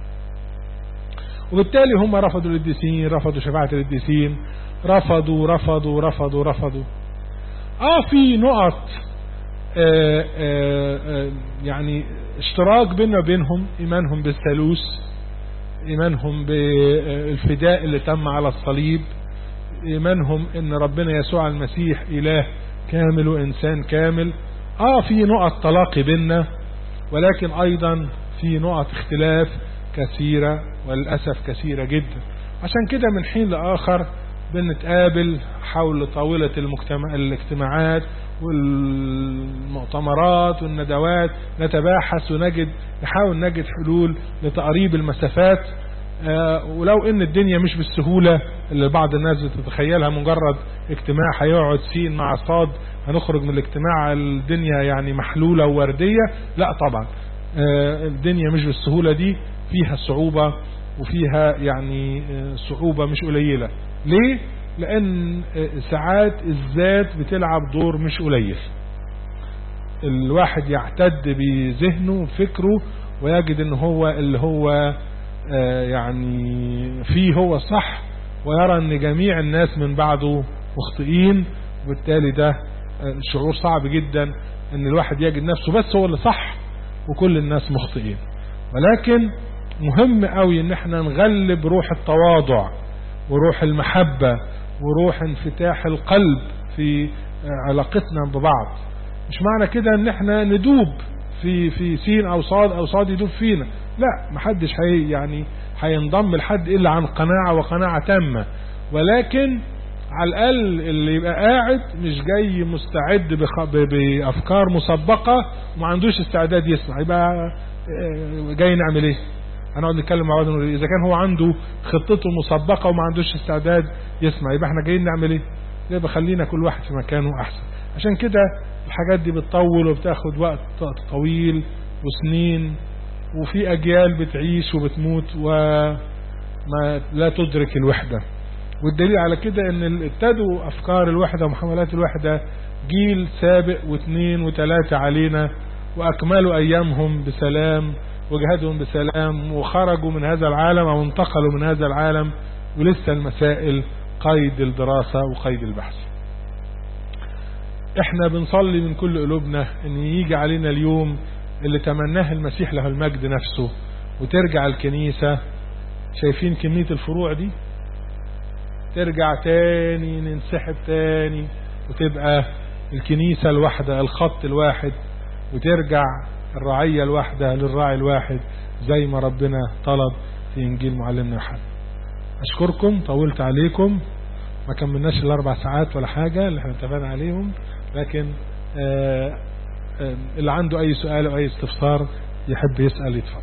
وبالتالي هم رفضوا القديسين رفضوا شفاعة القديسين رفضوا رفضوا رفضوا رفضوا اه في نقط آآ آآ يعني اشتراك بيننا وبينهم ايمانهم بالثالوث ايمانهم بالفداء اللي تم على الصليب ايمانهم ان ربنا يسوع المسيح اله كامل وانسان كامل اه في نقط تلاقي بيننا ولكن ايضا في نقط اختلاف كثيرة وللأسف كثيرة جدا عشان كده من حين لآخر بنتقابل حول طاولة المجتمع الاجتماعات والمؤتمرات والندوات نتباحث ونجد نحاول نجد حلول لتقريب المسافات آه ولو ان الدنيا مش بالسهولة اللي بعض الناس بتتخيلها مجرد اجتماع هيقعد سين مع صاد هنخرج من الاجتماع الدنيا يعني محلولة ووردية لا طبعا آه الدنيا مش بالسهولة دي فيها صعوبة وفيها يعني صعوبة مش قليلة ليه لان ساعات الذات بتلعب دور مش قليل الواحد يعتد بذهنه وفكره ويجد ان هو اللي هو يعني فيه هو صح ويرى ان جميع الناس من بعده مخطئين وبالتالي ده شعور صعب جدا ان الواحد يجد نفسه بس هو اللي صح وكل الناس مخطئين ولكن مهم قوي ان احنا نغلب روح التواضع وروح المحبة وروح انفتاح القلب في علاقتنا ببعض مش معنى كده ان احنا ندوب في في سين او صاد او صاد يدوب فينا لا محدش هي يعني هينضم لحد الا عن قناعة وقناعة تامة ولكن على الاقل اللي يبقى قاعد مش جاي مستعد بخ... ب... بافكار مسبقة وما عندوش استعداد يسمع يبقى جاي نعمل ايه هنقعد نتكلم مع بعض اذا كان هو عنده خطته مسبقة وما عندوش استعداد يسمع يبقى احنا جايين نعمل ايه يبقى خلينا كل واحد في مكانه احسن عشان كده الحاجات دي بتطول وبتاخد وقت طويل وسنين وفي اجيال بتعيش وبتموت وما لا تدرك الوحدة والدليل على كده ان ابتدوا افكار الوحدة ومحاولات الوحدة جيل سابق واثنين وثلاثة علينا واكملوا ايامهم بسلام وجهدهم بسلام وخرجوا من هذا العالم او انتقلوا من هذا العالم ولسه المسائل قيد الدراسة وقيد البحث احنا بنصلي من كل قلوبنا ان يجي علينا اليوم اللي تمناه المسيح له المجد نفسه وترجع الكنيسة شايفين كمية الفروع دي ترجع تاني ننسحب تاني وتبقى الكنيسة الواحدة الخط الواحد وترجع الرعية الواحدة للراعي الواحد زي ما ربنا طلب في انجيل معلمنا يوحنا اشكركم طولت عليكم ما كملناش الاربع ساعات ولا حاجة اللي احنا اتفقنا عليهم لكن آآ آآ اللي عنده اي سؤال او اي استفسار يحب يسأل يتفضل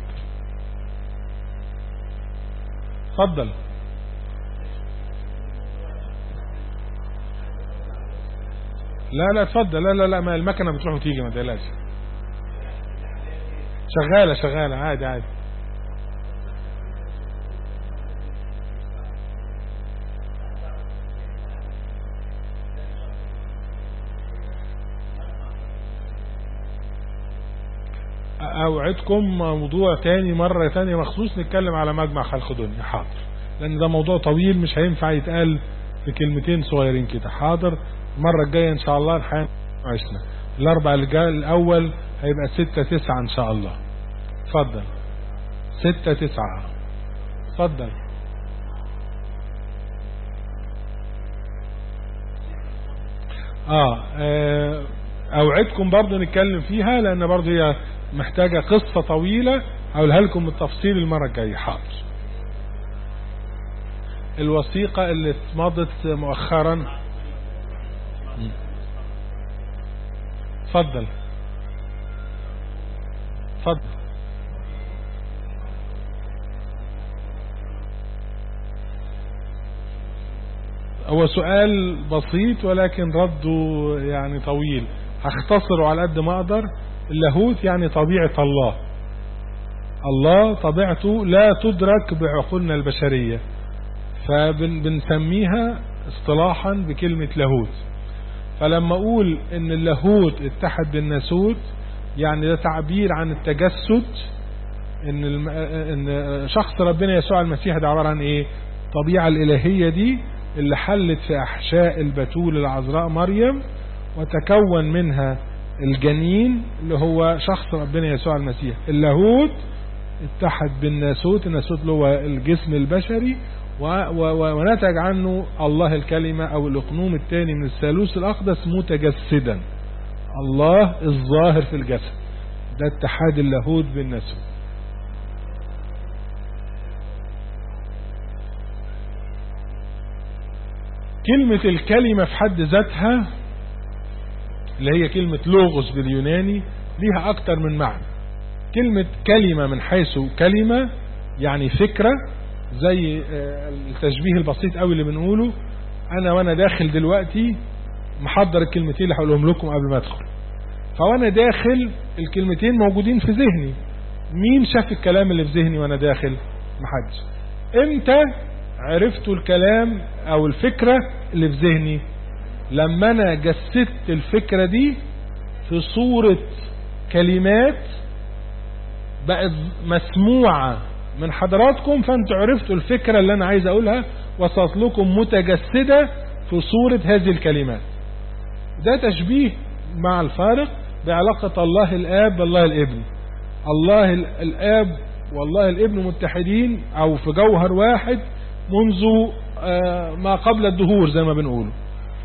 اتفضل لا لا اتفضل لا لا لا ما المكنه بتروح وتيجي ما تقلقش شغاله شغاله عادي عادي اوعدكم موضوع تاني مرة تانية مخصوص نتكلم على مجمع خلق دنيا حاضر لان ده موضوع طويل مش هينفع يتقال في كلمتين صغيرين كده حاضر المرة الجاية ان شاء الله الحين عشنا الاربع الجاي الاول هيبقى ستة تسعة ان شاء الله اتفضل ستة تسعة اتفضل آه, اه اوعدكم برضو نتكلم فيها لان برضو هي محتاجة قصة طويلة هقولها لكم بالتفصيل المرة الجاية حاضر الوثيقة اللي اتمضت مؤخرا اتفضل اتفضل هو سؤال بسيط ولكن رده يعني طويل هختصره على قد ما اقدر اللاهوت يعني طبيعة الله الله طبيعته لا تدرك بعقولنا البشرية فبنسميها اصطلاحا بكلمة لاهوت فلما اقول ان اللاهوت اتحد بالناسوت يعني ده تعبير عن التجسد ان, الم... ان شخص ربنا يسوع المسيح ده عبارة عن ايه الطبيعة الالهية دي اللي حلت في احشاء البتول العذراء مريم وتكون منها الجنين اللي هو شخص ربنا يسوع المسيح اللاهوت اتحد بالناسوت الناسوت اللي هو الجسم البشري و و ونتج عنه الله الكلمة او الاقنوم الثاني من الثالوث الاقدس متجسدا الله الظاهر في الجسد ده اتحاد اللاهوت بالناسوت كلمة الكلمة في حد ذاتها اللي هي كلمة لوغوس باليوناني ليها اكتر من معنى كلمة كلمة من حيث كلمة يعني فكرة زي التشبيه البسيط قوي اللي بنقوله انا وانا داخل دلوقتي محضر الكلمتين اللي هقولهم لكم قبل ما ادخل فوانا داخل الكلمتين موجودين في ذهني مين شاف الكلام اللي في ذهني وانا داخل محدش امتى عرفتوا الكلام او الفكرة اللي في ذهني لما انا جسدت الفكرة دي في صورة كلمات بقت مسموعة من حضراتكم فانتوا عرفتوا الفكرة اللي انا عايز اقولها وصلت لكم متجسدة في صورة هذه الكلمات ده تشبيه مع الفارق بعلاقة الله الاب بالله الابن الله الاب والله الابن متحدين او في جوهر واحد منذ ما قبل الدهور زي ما بنقول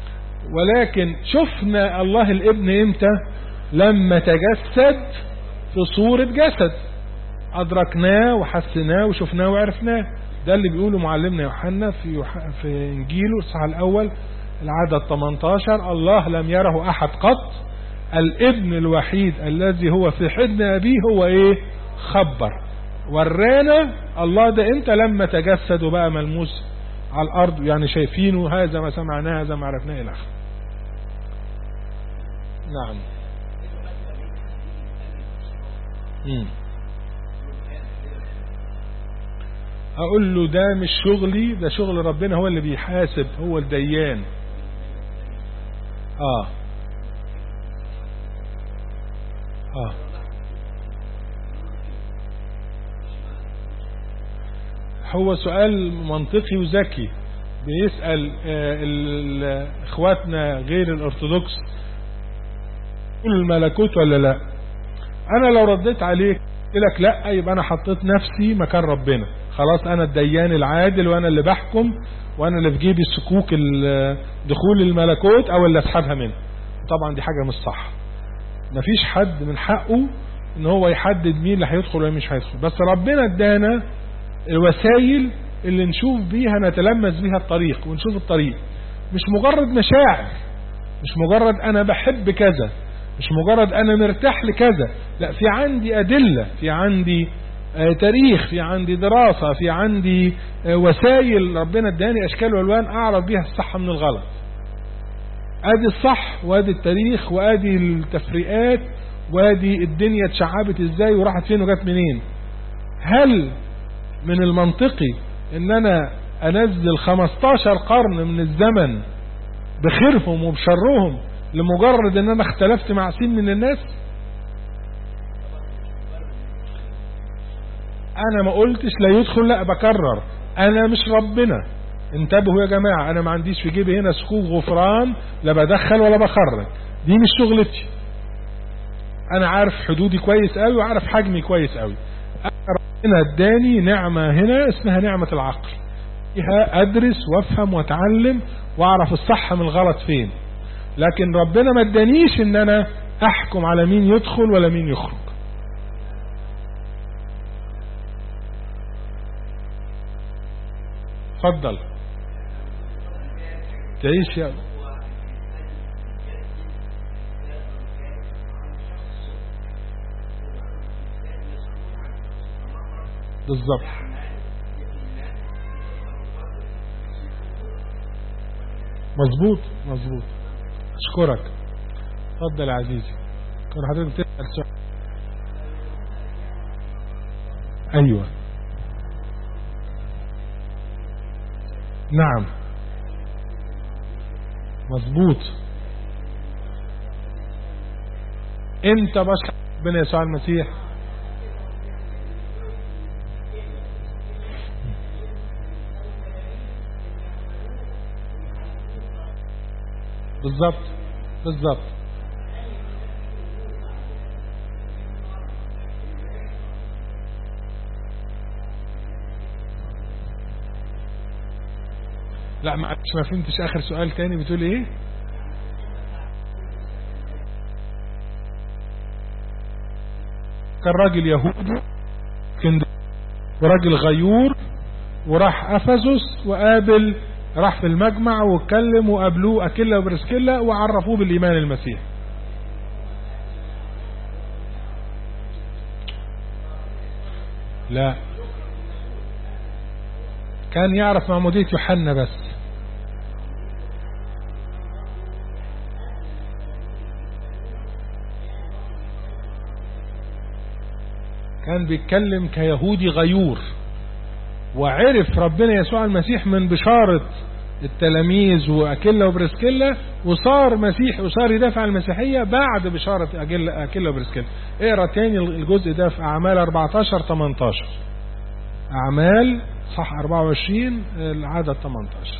ولكن شفنا الله الابن امتى لما تجسد في صورة جسد أدركناه وحسناه وشفناه وعرفناه ده اللي بيقوله معلمنا يوحنا في, يوح... في إنجيله الصح الأول العدد 18 الله لم يره أحد قط الابن الوحيد الذي هو في حضن أبيه هو إيه خبر ورانا الله ده انت لما تجسد وبقى ملموس على الارض يعني شايفينه هذا ما سمعناه هذا ما عرفناه الى اخره نعم مم. اقول له ده مش شغلي ده شغل ربنا هو اللي بيحاسب هو الديان اه اه هو سؤال منطقي وذكي بيسأل آه اخواتنا غير الارثوذكس الملكوت ولا لا انا لو رديت عليك لك لا يبقى انا حطيت نفسي مكان ربنا خلاص انا الديان العادل وانا اللي بحكم وانا اللي في جيبي السكوك دخول الملكوت او اللي اسحبها منه طبعا دي حاجة مش صح مفيش حد من حقه ان هو يحدد مين اللي هيدخل ومين مش هيدخل بس ربنا ادانا الوسائل اللي نشوف بيها نتلمس بيها الطريق ونشوف الطريق مش مجرد مشاعر مش مجرد انا بحب كذا مش مجرد انا مرتاح لكذا لا في عندي ادلة في عندي آه تاريخ في عندي دراسة في عندي آه وسائل ربنا اداني اشكال والوان اعرف بيها الصح من الغلط ادي الصح وادي التاريخ وادي التفريقات وادي الدنيا اتشعبت ازاي وراحت فين وجت منين هل من المنطقي ان انا انزل 15 قرن من الزمن بخيرهم وبشرهم لمجرد ان انا اختلفت مع سين من الناس انا ما قلتش لا يدخل لا بكرر انا مش ربنا انتبهوا يا جماعة انا ما عنديش في جيبي هنا سكوك غفران لا بدخل ولا بخرج دي مش شغلتي انا عارف حدودي كويس قوي وعارف حجمي كويس قوي ربنا اداني نعمة هنا اسمها نعمة العقل فيها ادرس وافهم واتعلم واعرف الصح من الغلط فين لكن ربنا ما ادانيش ان انا احكم على مين يدخل ولا مين يخرج اتفضل تعيش يا بالظبط مظبوط مظبوط اشكرك اتفضل يا عزيزي كان حضرتك تسأل سؤال ايوه نعم مظبوط انت بشر ربنا يسوع المسيح بالظبط بالظبط لا معلش ما فهمتش اخر سؤال تاني بتقول ايه كان راجل يهودي كان وراجل غيور وراح افسس وقابل راح في المجمع واتكلم وقابلوه اكيلا وبرسكيلا وعرفوه بالايمان المسيح لا كان يعرف معمودية يوحنا بس كان بيتكلم كيهودي غيور وعرف ربنا يسوع المسيح من بشارة التلاميذ وأكيلا وبرسكيلا وصار مسيح وصار يدافع عن المسيحية بعد بشارة أكيلا وبرسكيلا اقرا تاني الجزء ده في أعمال 14 18 أعمال صح 24 العدد 18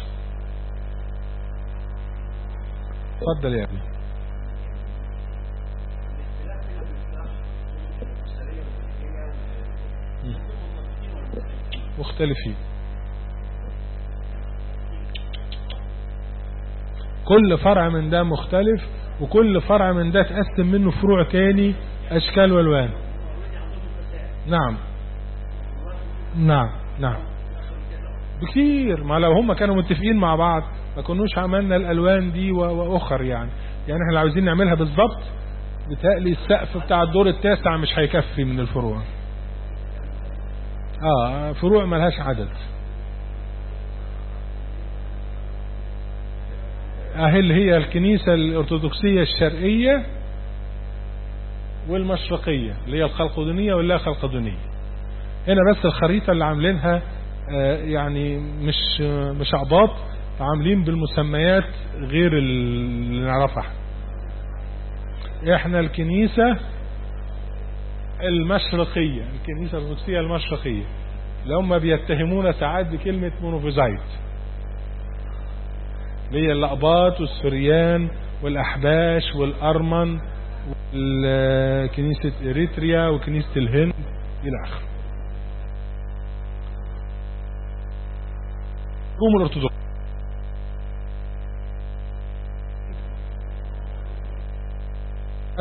اتفضل يا ابني مختلفين كل فرع من ده مختلف وكل فرع من ده تقسم منه فروع تاني اشكال والوان نعم نعم نعم بكثير ما لو هم كانوا متفقين مع بعض ما كنوش عملنا الالوان دي واخر يعني يعني احنا لو عايزين نعملها بالظبط بتقلي السقف بتاع الدور التاسع مش هيكفي من الفروع اه فروع ملهاش عدد اهي اللي هي الكنيسة الارثوذكسية الشرقية والمشرقية اللي هي الخلقدونية واللا خلقدونية هنا بس الخريطة اللي عاملينها يعني مش مش عباط عاملين بالمسميات غير اللي نعرفها احنا الكنيسة المشرقية الكنيسة القدسية المشرقية اللي هم بيتهمونا ساعات بكلمة مونوفيزايت اللي هي الأقباط والسريان والأحباش والأرمن وكنيسة إريتريا وكنيسة الهند إلى آخره روم الأرثوذكس